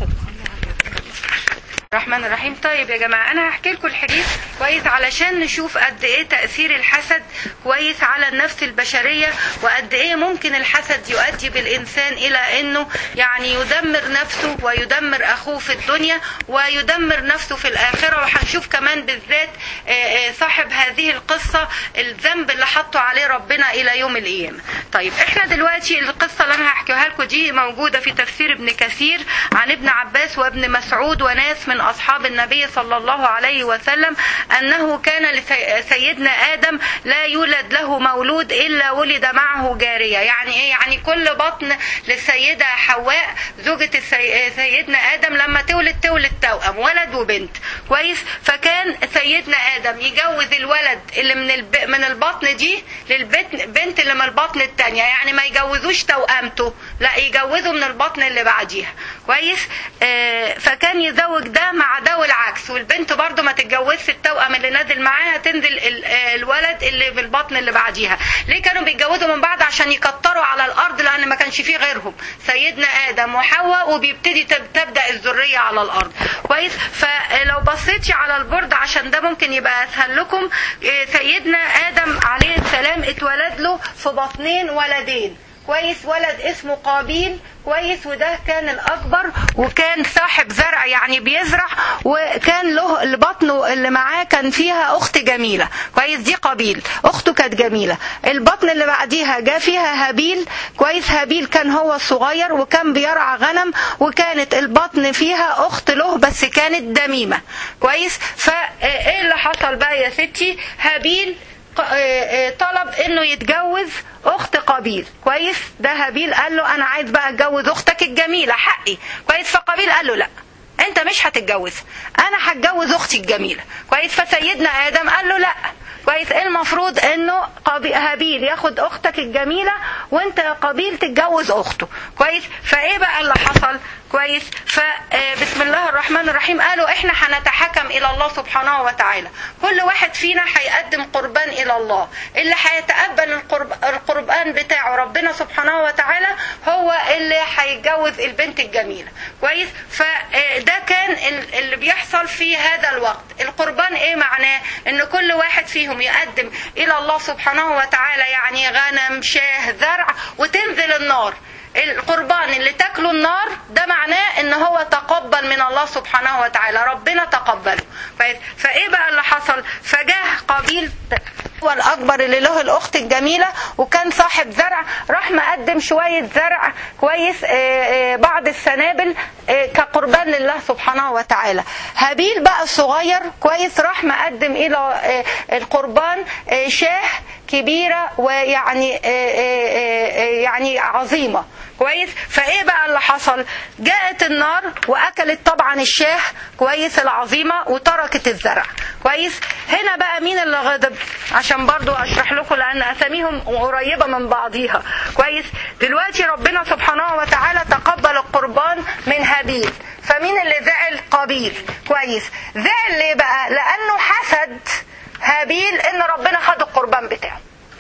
الرحمن الرحيم طيب يا جماعة أنا هحكي لكم الحديث كويس علشان نشوف قد إيه تأثير الحسد كويس على النفس البشرية وقد إيه ممكن الحسد يؤدي بالإنسان إلى إنه يعني يدمر نفسه ويدمر أخوه في الدنيا ويدمر نفسه في الآخرة وهنشوف كمان بالذات آه، آه، صاحب هذه القصة الذنب اللي حطه عليه ربنا إلى يوم القيامة طيب إحنا دلوقتي القصة اللي أنا هحكيها لكم دي موجودة في تفسير ابن كثير عن ابن عباس وابن مسعود وناس من أصحاب النبي صلى الله عليه وسلم أنه كان لسيدنا آدم لا يولد له مولود إلا ولد معه جارية يعني إيه يعني كل بطن للسيدة حواء زوجة السي- سيدنا آدم لما تولد تولد توأم ولد وبنت كويس فكان سيدنا آدم يجوز الولد اللي من الب... من البطن دي للبنت بنت اللي من البطن التانية يعني ما يجوزوش توأمته لا يجوزوا من البطن اللي بعديها كويس آه فكان يزوج ده مع ده والعكس والبنت برضو ما تتجوزش التوأم اللي نازل معاها تنزل ال- آه، الولد اللي في البطن اللي بعديها ليه كانوا بيتجوزوا من بعض عشان يكتروا على الارض لان ما كانش فيه غيرهم سيدنا ادم وحواء وبيبتدي تب- تبدا الذريه على الارض كويس فلو بصيتي على البورد عشان ده ممكن يبقى اسهل لكم آه، سيدنا ادم عليه السلام اتولد له في بطنين ولدين كويس ولد اسمه قابيل كويس وده كان الاكبر وكان صاحب زرع يعني بيزرع وكان له اللي بطنه اللي معاه كان فيها اخت جميله كويس دي قابيل اخته كانت جميله البطن اللي بعديها جاء فيها هابيل كويس هابيل كان هو الصغير وكان بيرعى غنم وكانت البطن فيها اخت له بس كانت دميمه كويس فايه اللي حصل بقى يا ستي هابيل ق- آه، آه، طلب انه يتجوز اخت قابيل كويس ده هابيل قال له انا عايز بقى اتجوز اختك الجميله حقي كويس فقابيل قال له لا انت مش هتتجوز انا هتجوز اختي الجميله كويس فسيدنا ادم قال له لا كويس إيه المفروض انه قابي- هابيل ياخد اختك الجميله وانت يا قابيل تتجوز اخته كويس فايه بقى اللي حصل كويس فبسم الله الرحمن الرحيم قالوا احنا هنتحكم الى الله سبحانه وتعالى كل واحد فينا هيقدم قربان الى الله اللي هيتقبل القرب القربان بتاعه ربنا سبحانه وتعالى هو اللي هيتجوز البنت الجميله كويس فده كان ال- اللي بيحصل في هذا الوقت القربان ايه معناه ان كل واحد فيهم يقدم الى الله سبحانه وتعالى يعني غنم شاه زرع وتنزل النار القربان اللي تاكله النار ده معناه ان هو تقبل من الله سبحانه وتعالى ربنا تقبله ف- فايه بقى اللي حصل فجاه قابيل هو الاكبر اللي له الاخت الجميله وكان صاحب زرع راح مقدم شويه زرع كويس آه، آه، بعض السنابل آه، كقربان لله سبحانه وتعالى هابيل بقى الصغير كويس راح مقدم الى آه، القربان آه، شاه كبيره ويعني آه، آه، آه، يعني عظيمه كويس فايه بقى اللي حصل جاءت النار واكلت طبعا الشاه كويس العظيمه وتركت الزرع كويس هنا بقى مين اللي غضب عشان برضو اشرح لكم لان اساميهم قريبه من بعضيها كويس دلوقتي ربنا سبحانه وتعالى تقبل القربان من هابيل فمين اللي زعل قابيل كويس زعل ليه بقى لانه حسد هابيل ان ربنا خد القربان بتاعه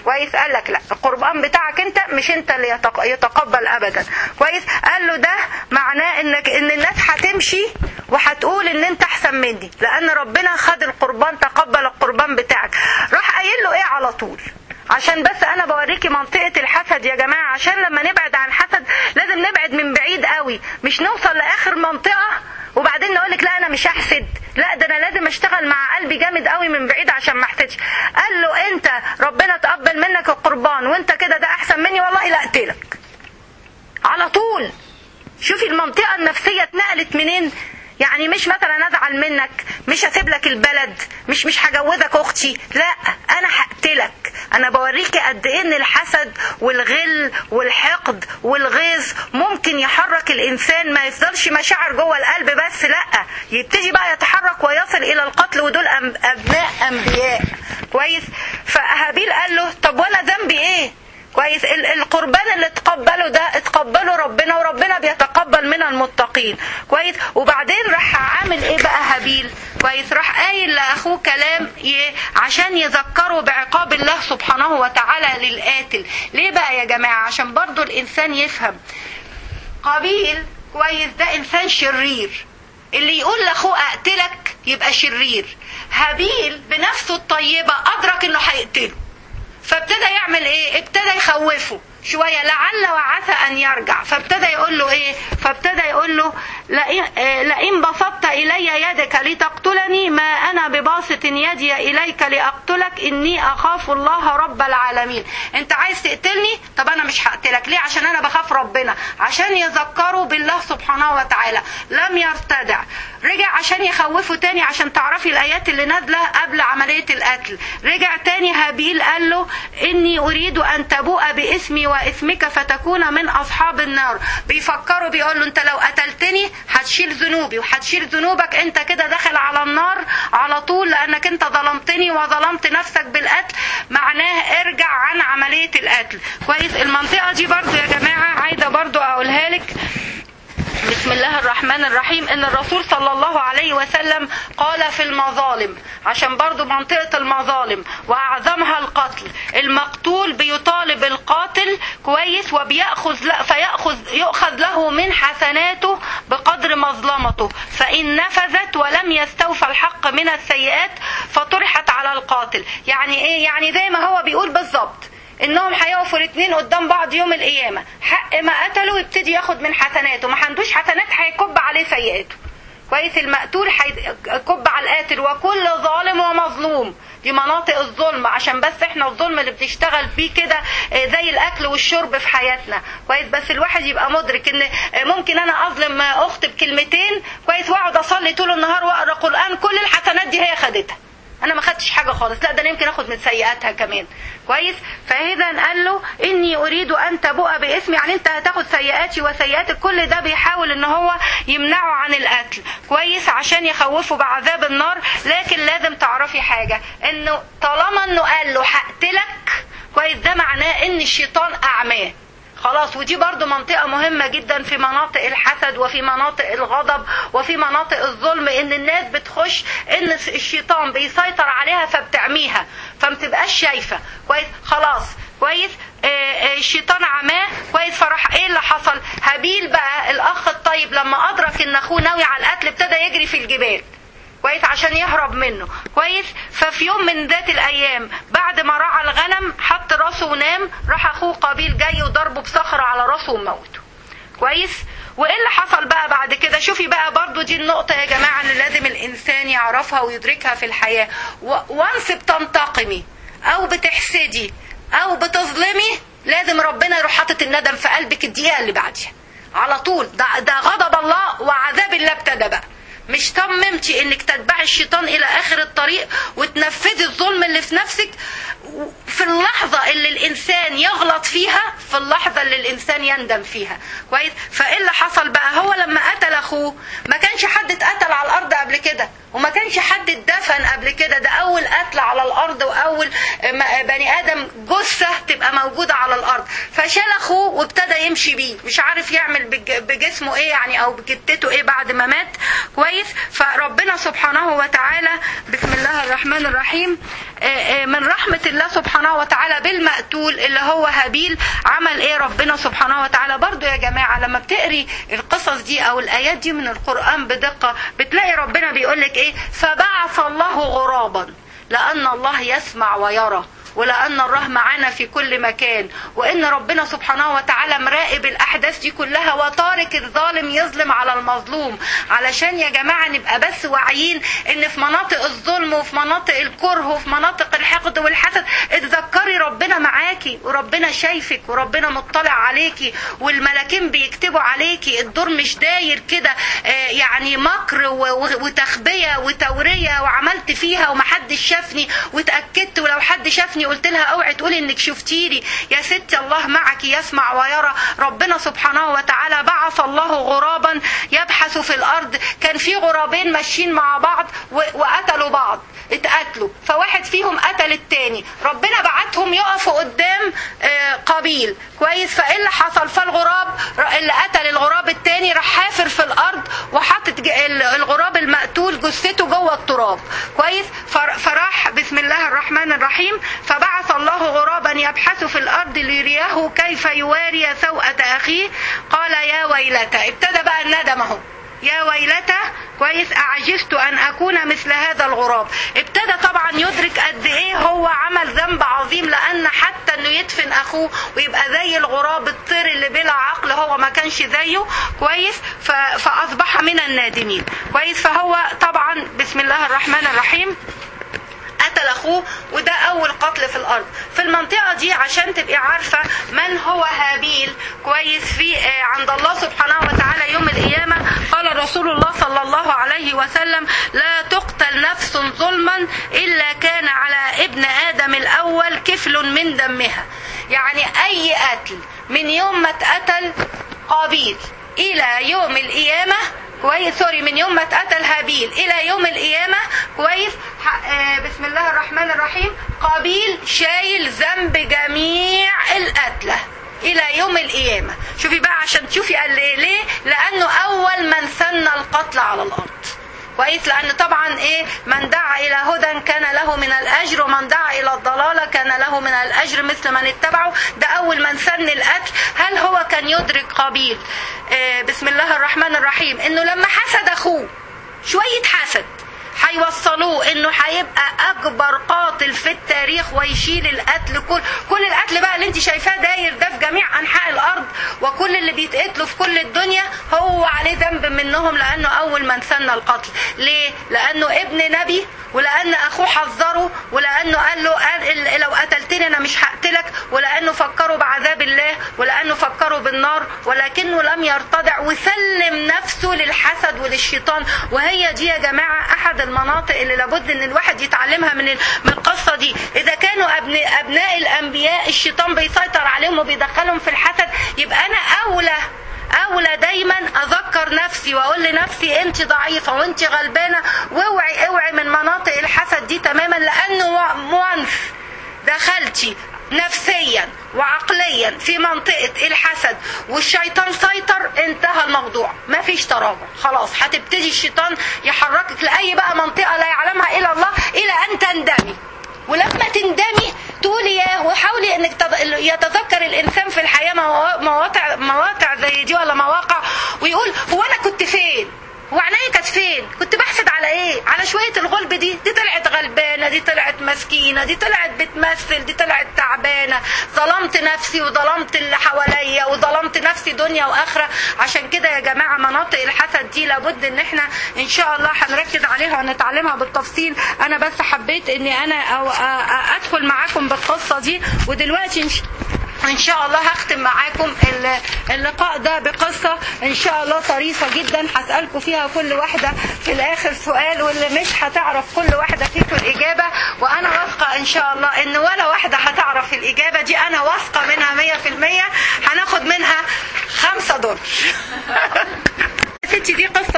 كويس قال لك لا القربان بتاعك انت مش انت اللي يتق- يتقبل ابدا كويس قال له ده معناه انك ان الناس هتمشي وهتقول ان انت احسن مني لان ربنا خد القربان تقبل القربان بتاعك راح قايل له ايه على طول عشان بس انا بوريكي منطقة الحسد يا جماعة عشان لما نبعد عن الحسد لازم نبعد من بعيد قوي مش نوصل لاخر منطقة وبعدين نقولك لا انا مش هحسد لا ده انا لازم اشتغل مع قلبي جامد قوي من بعيد عشان ما احسدش قال له انت ربنا تقبل منك القربان وانت كده ده احسن مني والله لا اقتلك على طول شوفي المنطقة النفسية اتنقلت منين يعني مش مثلا ازعل منك مش هسيب لك البلد مش مش هجوزك اختي لا انا هقتلك انا بوريكي قد ايه ان الحسد والغل والحقد والغيظ ممكن يحرك الانسان ما يفضلش مشاعر جوه القلب بس لا يبتدي بقى يتحرك ويصل الى القتل ودول أم- ابناء انبياء كويس فهابيل قال له طب وانا ذنبي ايه كويس ال- القربان اللي تقبله ده اتقبله ربنا وربنا بيتقبل من المتقين كويس وبعدين راح عامل ايه بقى هابيل كويس راح قايل لاخوه كلام ي- عشان يذكره بعقاب الله سبحانه وتعالى للقاتل ليه بقى يا جماعه عشان برضو الانسان يفهم قابيل كويس ده انسان شرير اللي يقول لاخوه اقتلك يبقى شرير هابيل بنفسه الطيبه ادرك انه هيقتله فابتدى يعمل ايه ابتدى يخوفه شويه لعل وعسى ان يرجع فابتدى يقول له ايه فابتدى يقول له لئن آه، لئن بسطت الي يدك لتقتلني ما انا بباسط يدي اليك لاقتلك اني اخاف الله رب العالمين انت عايز تقتلني طب انا مش هقتلك ليه عشان انا بخاف ربنا عشان يذكروا بالله سبحانه وتعالى لم يرتدع رجع عشان يخوفه تاني عشان تعرفي الايات اللي نازله قبل عمليه القتل رجع تاني هابيل قال له اني اريد ان تبوء باسمي واسمك فتكون من اصحاب النار بيفكروا بيقول له انت لو قتلتني هتشيل ذنوبي وهتشيل ذنوبك انت كده داخل على النار على طول لانك انت ظلمتني وظلمت نفسك بالقتل معناه ارجع عن عمليه القتل كويس المنطقه دي برضو يا جماعه عايزه برضو اقولها لك بسم الله الرحمن الرحيم ان الرسول صلى الله عليه وسلم قال في المظالم عشان برضو منطقة المظالم واعظمها القتل المقتول بيطالب القاتل كويس وبيأخذ لا فيأخذ يؤخذ له من حسناته بقدر مظلمته فإن نفذت ولم يستوفى الحق من السيئات فطرحت على القاتل يعني ايه يعني زي ما هو بيقول بالظبط انهم هيقفوا الاثنين قدام بعض يوم القيامه حق ما قتله يبتدي ياخد من حسناته ما عندوش حسنات هيكب عليه سيئاته كويس المقتول هيكب على القاتل وكل ظالم ومظلوم دي مناطق الظلم عشان بس احنا الظلم اللي بنشتغل بيه كده آه، زي الاكل والشرب في حياتنا كويس بس الواحد يبقى مدرك ان آه، ممكن انا اظلم آه، اخت بكلمتين كويس واقعد اصلي طول النهار واقرا قران كل الحسنات دي هي خدتها انا ما خدتش حاجه خالص لا ده انا يمكن اخد من سيئاتها كمان كويس فاذا قال له اني اريد ان تبوء باسمي يعني انت هتاخد سيئاتي وسيئاتك كل ده بيحاول ان هو يمنعه عن القتل كويس عشان يخوفه بعذاب النار لكن لازم تعرفي حاجه انه طالما انه قال له هقتلك كويس ده معناه ان الشيطان اعماه خلاص ودي برضو منطقة مهمة جدا في مناطق الحسد وفي مناطق الغضب وفي مناطق الظلم ان الناس بتخش ان الشيطان بيسيطر عليها فبتعميها فمتبقاش شايفة كويس خلاص كويس آه، آه، الشيطان عماه كويس فراح ايه اللي حصل هابيل بقى الاخ الطيب لما ادرك ان اخوه ناوي على القتل ابتدى يجري في الجبال كويس عشان يهرب منه كويس ففي يوم من ذات الايام بعد ما رعى الغنم حط راسه ونام راح اخوه قابيل جاي وضربه بصخره على راسه وموته كويس وايه اللي حصل بقى بعد كده شوفي بقى برضو دي النقطة يا جماعة اللي لازم الانسان يعرفها ويدركها في الحياة وانس بتنتقمي او بتحسدي او بتظلمي لازم ربنا يروح حاطط الندم في قلبك الدقيقة اللي بعديها على طول ده, ده غضب الله وعذاب الله ابتدى بقى مش صممتي انك تتبعي الشيطان الى اخر الطريق وتنفذي الظلم اللي في نفسك في اللحظة اللي الانسان يغلط فيها في اللحظة اللي الانسان يندم فيها كويس فايه اللي حصل بقى هو لما قتل اخوه ما كانش حد اتقتل على الارض قبل كده وما كانش حد اتدفن قبل كده ده اول قتل على الارض واول بني ادم جثة تبقى موجودة على الارض فشال اخوه وابتدى يمشي بيه مش عارف يعمل بجسمه ايه يعني او بجتته ايه بعد ما مات كويس فربنا سبحانه وتعالى بسم الله الرحمن الرحيم من رحمة الله الله سبحانه وتعالى بالمقتول اللي هو هابيل عمل ايه ربنا سبحانه وتعالى برضو يا جماعة لما بتقري القصص دي او الايات دي من القرآن بدقة بتلاقي ربنا بيقولك ايه فبعث الله غرابا لان الله يسمع ويرى ولأن الله معانا في كل مكان وإن ربنا سبحانه وتعالى مراقب الأحداث دي كلها وتارك الظالم يظلم على المظلوم علشان يا جماعة نبقى بس واعيين إن في مناطق الظلم وفي مناطق الكره وفي مناطق الحقد والحسد اتذكري ربنا معاكي وربنا شايفك وربنا مطلع عليكي والملاكين بيكتبوا عليكي الدور مش داير كده آه، يعني مكر و- و- وتخبية وتورية وعملت فيها ومحدش شافني واتأكدت ولو حد شافني قلت لها اوعي تقولي انك شفتيني يا ستي الله معك يسمع ويرى ربنا سبحانه وتعالى بعث الله غرابا يبحث في الارض كان في غرابين ماشيين مع بعض و- وقتلوا بعض اتقتلوا فواحد فيهم قتل التاني ربنا بعتهم يقفوا قدام آه، قابيل كويس فايه اللي حصل فالغراب ر- اللي قتل الغراب التاني راح حافر في الارض وحاطط ج- ال- الغراب المقتول جثته جوه التراب كويس فر- فراح بسم الله الرحمن الرحيم فبعث الله غرابا يبحث في الارض ليريه كيف يواري سوءة اخيه قال يا ويلتى ابتدى بقى الندم اهو يا ويلتى كويس اعجزت ان اكون مثل هذا الغراب ابتدى طبعا يدرك قد ايه هو عمل ذنب عظيم لان حتى انه يدفن اخوه ويبقى زي الغراب الطير اللي بلا عقل هو ما كانش زيه كويس ف- فاصبح من النادمين كويس فهو طبعا بسم الله الرحمن الرحيم قتل اخوه وده اول قتل في الارض في المنطقه دي عشان تبقي عارفه من هو هابيل كويس في آه، عند الله سبحانه وتعالى يوم القيامه قال رسول الله صلى الله عليه وسلم لا تقتل نفس ظلما الا كان على ابن ادم الاول كفل من دمها يعني اي قتل من يوم ما اتقتل قابيل الى يوم القيامه كويس سوري من يوم ما اتقتل هابيل الى يوم القيامه كويس ح- آه، بسم الله الرحمن الرحيم قابيل شايل ذنب جميع القتله الى يوم القيامه شوفي بقى عشان تشوفي قال ليه ليه لانه اول من سن القتل على الارض كويس لان طبعا ايه من دعا الى هدى كان له من الاجر ومن دعا الى الضلاله كان له من الاجر مثل من اتبعه ده اول من سن القتل هل هو كان يدرك قابيل آه بسم الله الرحمن الرحيم انه لما حسد اخوه شويه حسد هيوصلوه انه هيبقى اكبر قاتل في التاريخ ويشيل القتل كل كل القتل بقى اللي انت شايفاه داير ده في جميع انحاء الارض وكل اللي بيتقتلوا في كل الدنيا هو عليه ذنب منهم لانه اول من سن القتل ليه لانه ابن نبي ولان اخوه حذره ولانه قال له قال لو قتلتني انا مش هقتلك ولانه فكروا بعذاب الله ولانه فكروا بالنار ولكنه لم يرتدع وسلم نفسه للحسد وللشيطان وهي دي يا جماعه احد المناطق اللي لابد ان الواحد يتعلمها من ال- من القصه دي اذا كانوا ابناء ابناء الانبياء الشيطان بيسيطر عليهم وبيدخلهم في الحسد يبقى انا اولى اولى دايما اذكر نفسي واقول لنفسي انت ضعيفه وانت غلبانه واوعي اوعي من مناطق الحسد دي تماما لانه وانس دخلتي نفسيا وعقليا في منطقة الحسد والشيطان سيطر انتهى الموضوع ما فيش تراجع خلاص هتبتدي الشيطان يحركك لأي بقى منطقة لا يعلمها إلا الله إلى أن تندمي ولما تندمي تقولي ياه وحاولي انك تض... يتذكر الانسان في الحياه موا- مواقع مواقع زي دي ولا مواقع ويقول هو انا كنت فين؟ هو عينيا كانت فين؟ كنت بحسد على ايه؟ على شويه الغلب دي، دي طلعت غلبانه، دي طلعت مسكينه، دي طلعت بتمثل، دي طلعت تعبانه، ظلمت نفسي وظلمت اللي حواليا وظلمت نفسي دنيا واخره، عشان كده يا جماعه مناطق الحسد دي لابد ان احنا ان شاء الله هنركز عليها ونتعلمها بالتفصيل، انا بس حبيت اني انا أو أ- أ- ادخل معاكم بالقصه دي ودلوقتي إن ش- ان شاء الله هختم معاكم ال- اللقاء ده بقصة ان شاء الله طريفة جدا هسألكم فيها كل واحدة في الاخر سؤال واللي مش هتعرف كل واحدة فيكم الاجابة وانا واثقة ان شاء الله ان ولا واحدة هتعرف الاجابة دي انا واثقة منها مية في المية هناخد منها خمسة دولار ستي دي قصة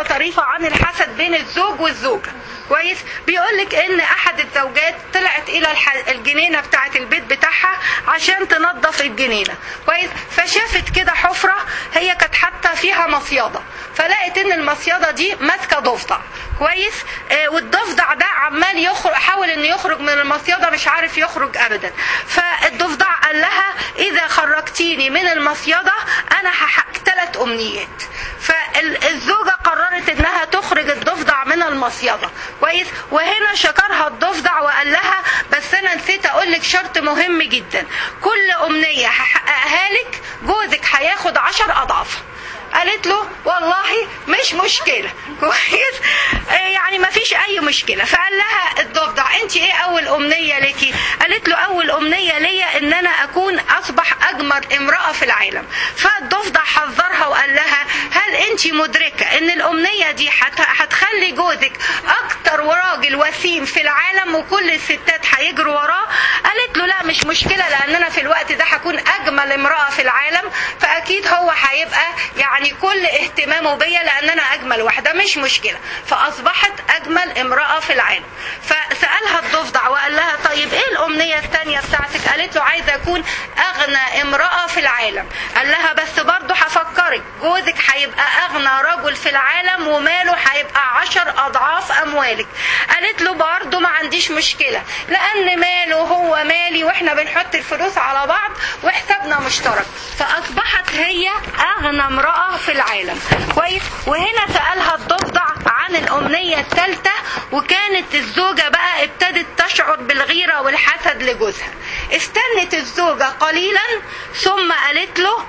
طريفة عن الحسد بين الزوج والزوجة كويس بيقول لك ان احد الزوجات طلعت الى الح- الجنينه بتاعه البيت بتاعها عشان تنظف الجنينه كويس فشافت كده حفره هي كانت حاطه فيها مصيده فلقت ان المصيده دي ماسكه ضفدع كويس آه والضفدع ده عمال يخرج حاول انه يخرج من المصيده مش عارف يخرج ابدا فالضفدع قال لها اذا خرجتيني من المصيده انا هحقق ثلاث امنيات فالزوجة قررت انها تخرج الضفدع من المصيدة كويس وهنا شكرها الضفدع وقال لها بس انا نسيت اقول لك شرط مهم جدا كل امنية هحققها لك جوزك هياخد عشر اضعافها قالت له والله مش مشكلة كويس آه يعني ما فيش اي مشكلة فقال لها الضفدع انت ايه اول امنية ليكي قالت له اول امنية ليا ان انا اكون اصبح اجمل امرأة في العالم فالضفدع حذرها وقال لها هل انت مدركة ان الامنية دي هت- هتخلي جوزك اكتر راجل وسيم في العالم وكل الستات هيجروا وراه قالت له لا مش مشكلة لان انا في الوقت ده هكون اجمل امرأة في العالم فاكيد هو هيبقى يعني كل اهتمامه بيا لان انا اجمل واحدة مش مشكلة فاصبحت اجمل امرأة في العالم فسألها الضفدع وقال لها طيب ايه الامنية التانية بتاعتك قالت له عايزة اكون اغنى امرأة في العالم قال لها بس برضه هفكرك جوزك هيبقى اغنى رجل في العالم وماله هيبقى عشر اضعاف اموالك قالت له برضه ما عنديش مشكلة لان ماله هو مالي واحنا بنحط الفلوس على بعض وحسابنا مشترك فاصبحت هي اغنى امرأة في العالم كويس وهنا سألها الضفدع عن الامنية الثالثة وكانت الزوجة بقى ابتدت تشعر بالغيرة والحسد لجوزها استنت الزوجة قليلا ثم قالت له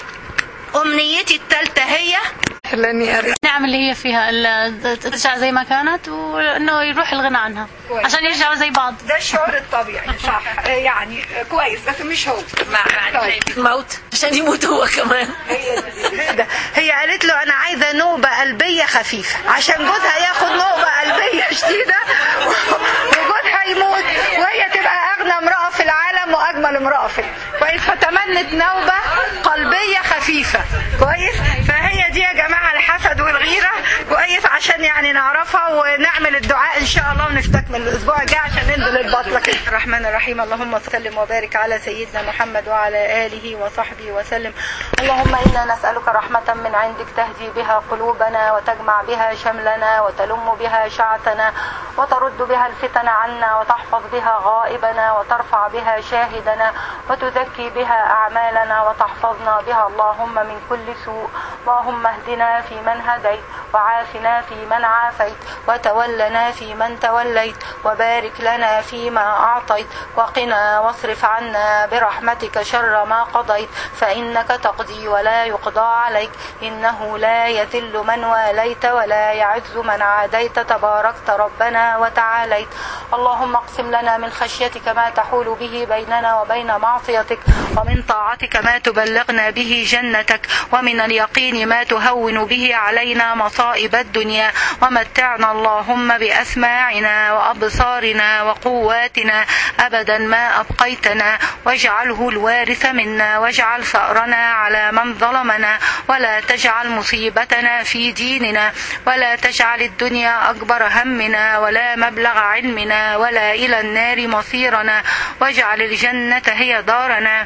امنيتي الثالثة هي لاني أرى النعم اللي هي فيها ال- ترجع زي ما كانت وانه يروح الغنى عنها عشان يرجعوا زي بعض ده الشعور الطبيعي صح يعني كويس بس مش هو مع مع طيب. الموت عشان يموت هو كمان ده هي قالت له انا عايزه نوبه قلبيه خفيفه عشان جوزها ياخد نوبه قلبيه شديده وجوزها يموت وهي تبقى اغنى امراه في العالم واجمل امراه في كويس فتمنت نوبه قلبيه خفيفه كويس فهي دي يا جماعه الحسد والغيره كويس عشان يعني نعرفها ونعمل الدعاء ان شاء الله ونستكمل الاسبوع الجاي عشان ننزل البطله كده الرحمن الرحيم اللهم سلم وبارك على سيدنا محمد وعلى اله وصحبه وسلم اللهم انا نسالك رحمه من عندك تهدي بها قلوبنا وتجمع بها شملنا وتلم بها شعثنا وترد بها الفتن عنا وتحفظ بها غائبنا وترفع بها شاهدنا وتزكي بها اعمالنا وتحفظنا بها اللهم من كل سوء اللهم اهدنا في من هديت وعافنا في من عافيت وتولنا في من توليت وبارك لنا فيما أعطيت وقنا واصرف عنا برحمتك شر ما قضيت فإنك تقضي ولا يقضى عليك إنه لا يذل من واليت ولا يعز من عاديت تباركت ربنا وتعاليت اللهم اقسم لنا من خشيتك ما تحول به بيننا وبين معصيتك ومن طاعتك ما تبلغنا به جنتك ومن اليقين ما تهون به علينا مصائب الدنيا ومتعنا اللهم بأسماعنا وأبصارنا وقواتنا أبدا ما أبقيتنا واجعله الوارث منا واجعل ثأرنا على من ظلمنا ولا تجعل مصيبتنا في ديننا ولا تجعل الدنيا أكبر همنا ولا مبلغ علمنا ولا إلى النار مصيرنا واجعل الجنة هي دارنا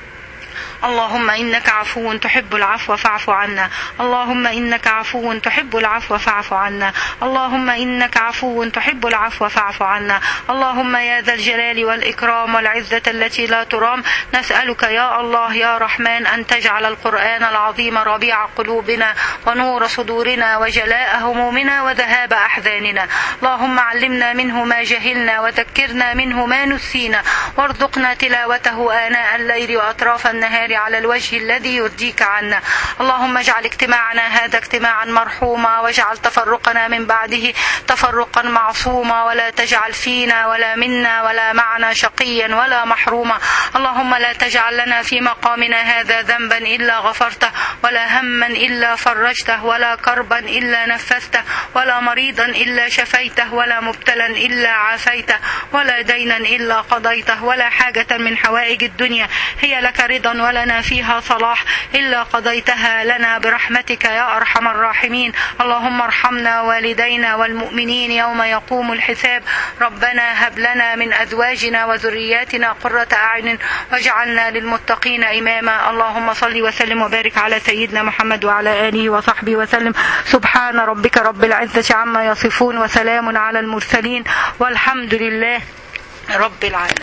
اللهم إنك عفو تحب العفو فاعف عنا اللهم إنك عفو تحب العفو فاعف عنا اللهم إنك عفو تحب العفو فاعف عنا اللهم يا ذا الجلال والإكرام والعزة التي لا ترام نسألك يا الله يا رحمن أن تجعل القرآن العظيم ربيع قلوبنا ونور صدورنا وجلاء همومنا وذهاب أحزاننا اللهم علمنا منه ما جهلنا وذكرنا منه ما نسينا وارزقنا تلاوته آناء الليل وأطراف النهار على الوجه الذي يرضيك عنا اللهم اجعل اجتماعنا هذا اجتماعا مرحوما واجعل تفرقنا من بعده تفرقا معصوما ولا تجعل فينا ولا منا ولا معنا شقيا ولا محروما اللهم لا تجعل لنا في مقامنا هذا ذنبا إلا غفرته ولا هما إلا فرجته ولا كربا إلا نفسته ولا مريضا إلا شفيته ولا مبتلا إلا عافيته ولا دينا إلا قضيته ولا حاجة من حوائج الدنيا هي لك رضا ولا لنا فيها صلاح إلا قضيتها لنا برحمتك يا أرحم الراحمين اللهم ارحمنا والدينا والمؤمنين يوم يقوم الحساب ربنا هب لنا من أزواجنا وذرياتنا قرة أعين واجعلنا للمتقين إماما اللهم صل وسلم وبارك على سيدنا محمد وعلى آله وصحبه وسلم سبحان ربك رب العزة عما يصفون وسلام على المرسلين والحمد لله رب العالمين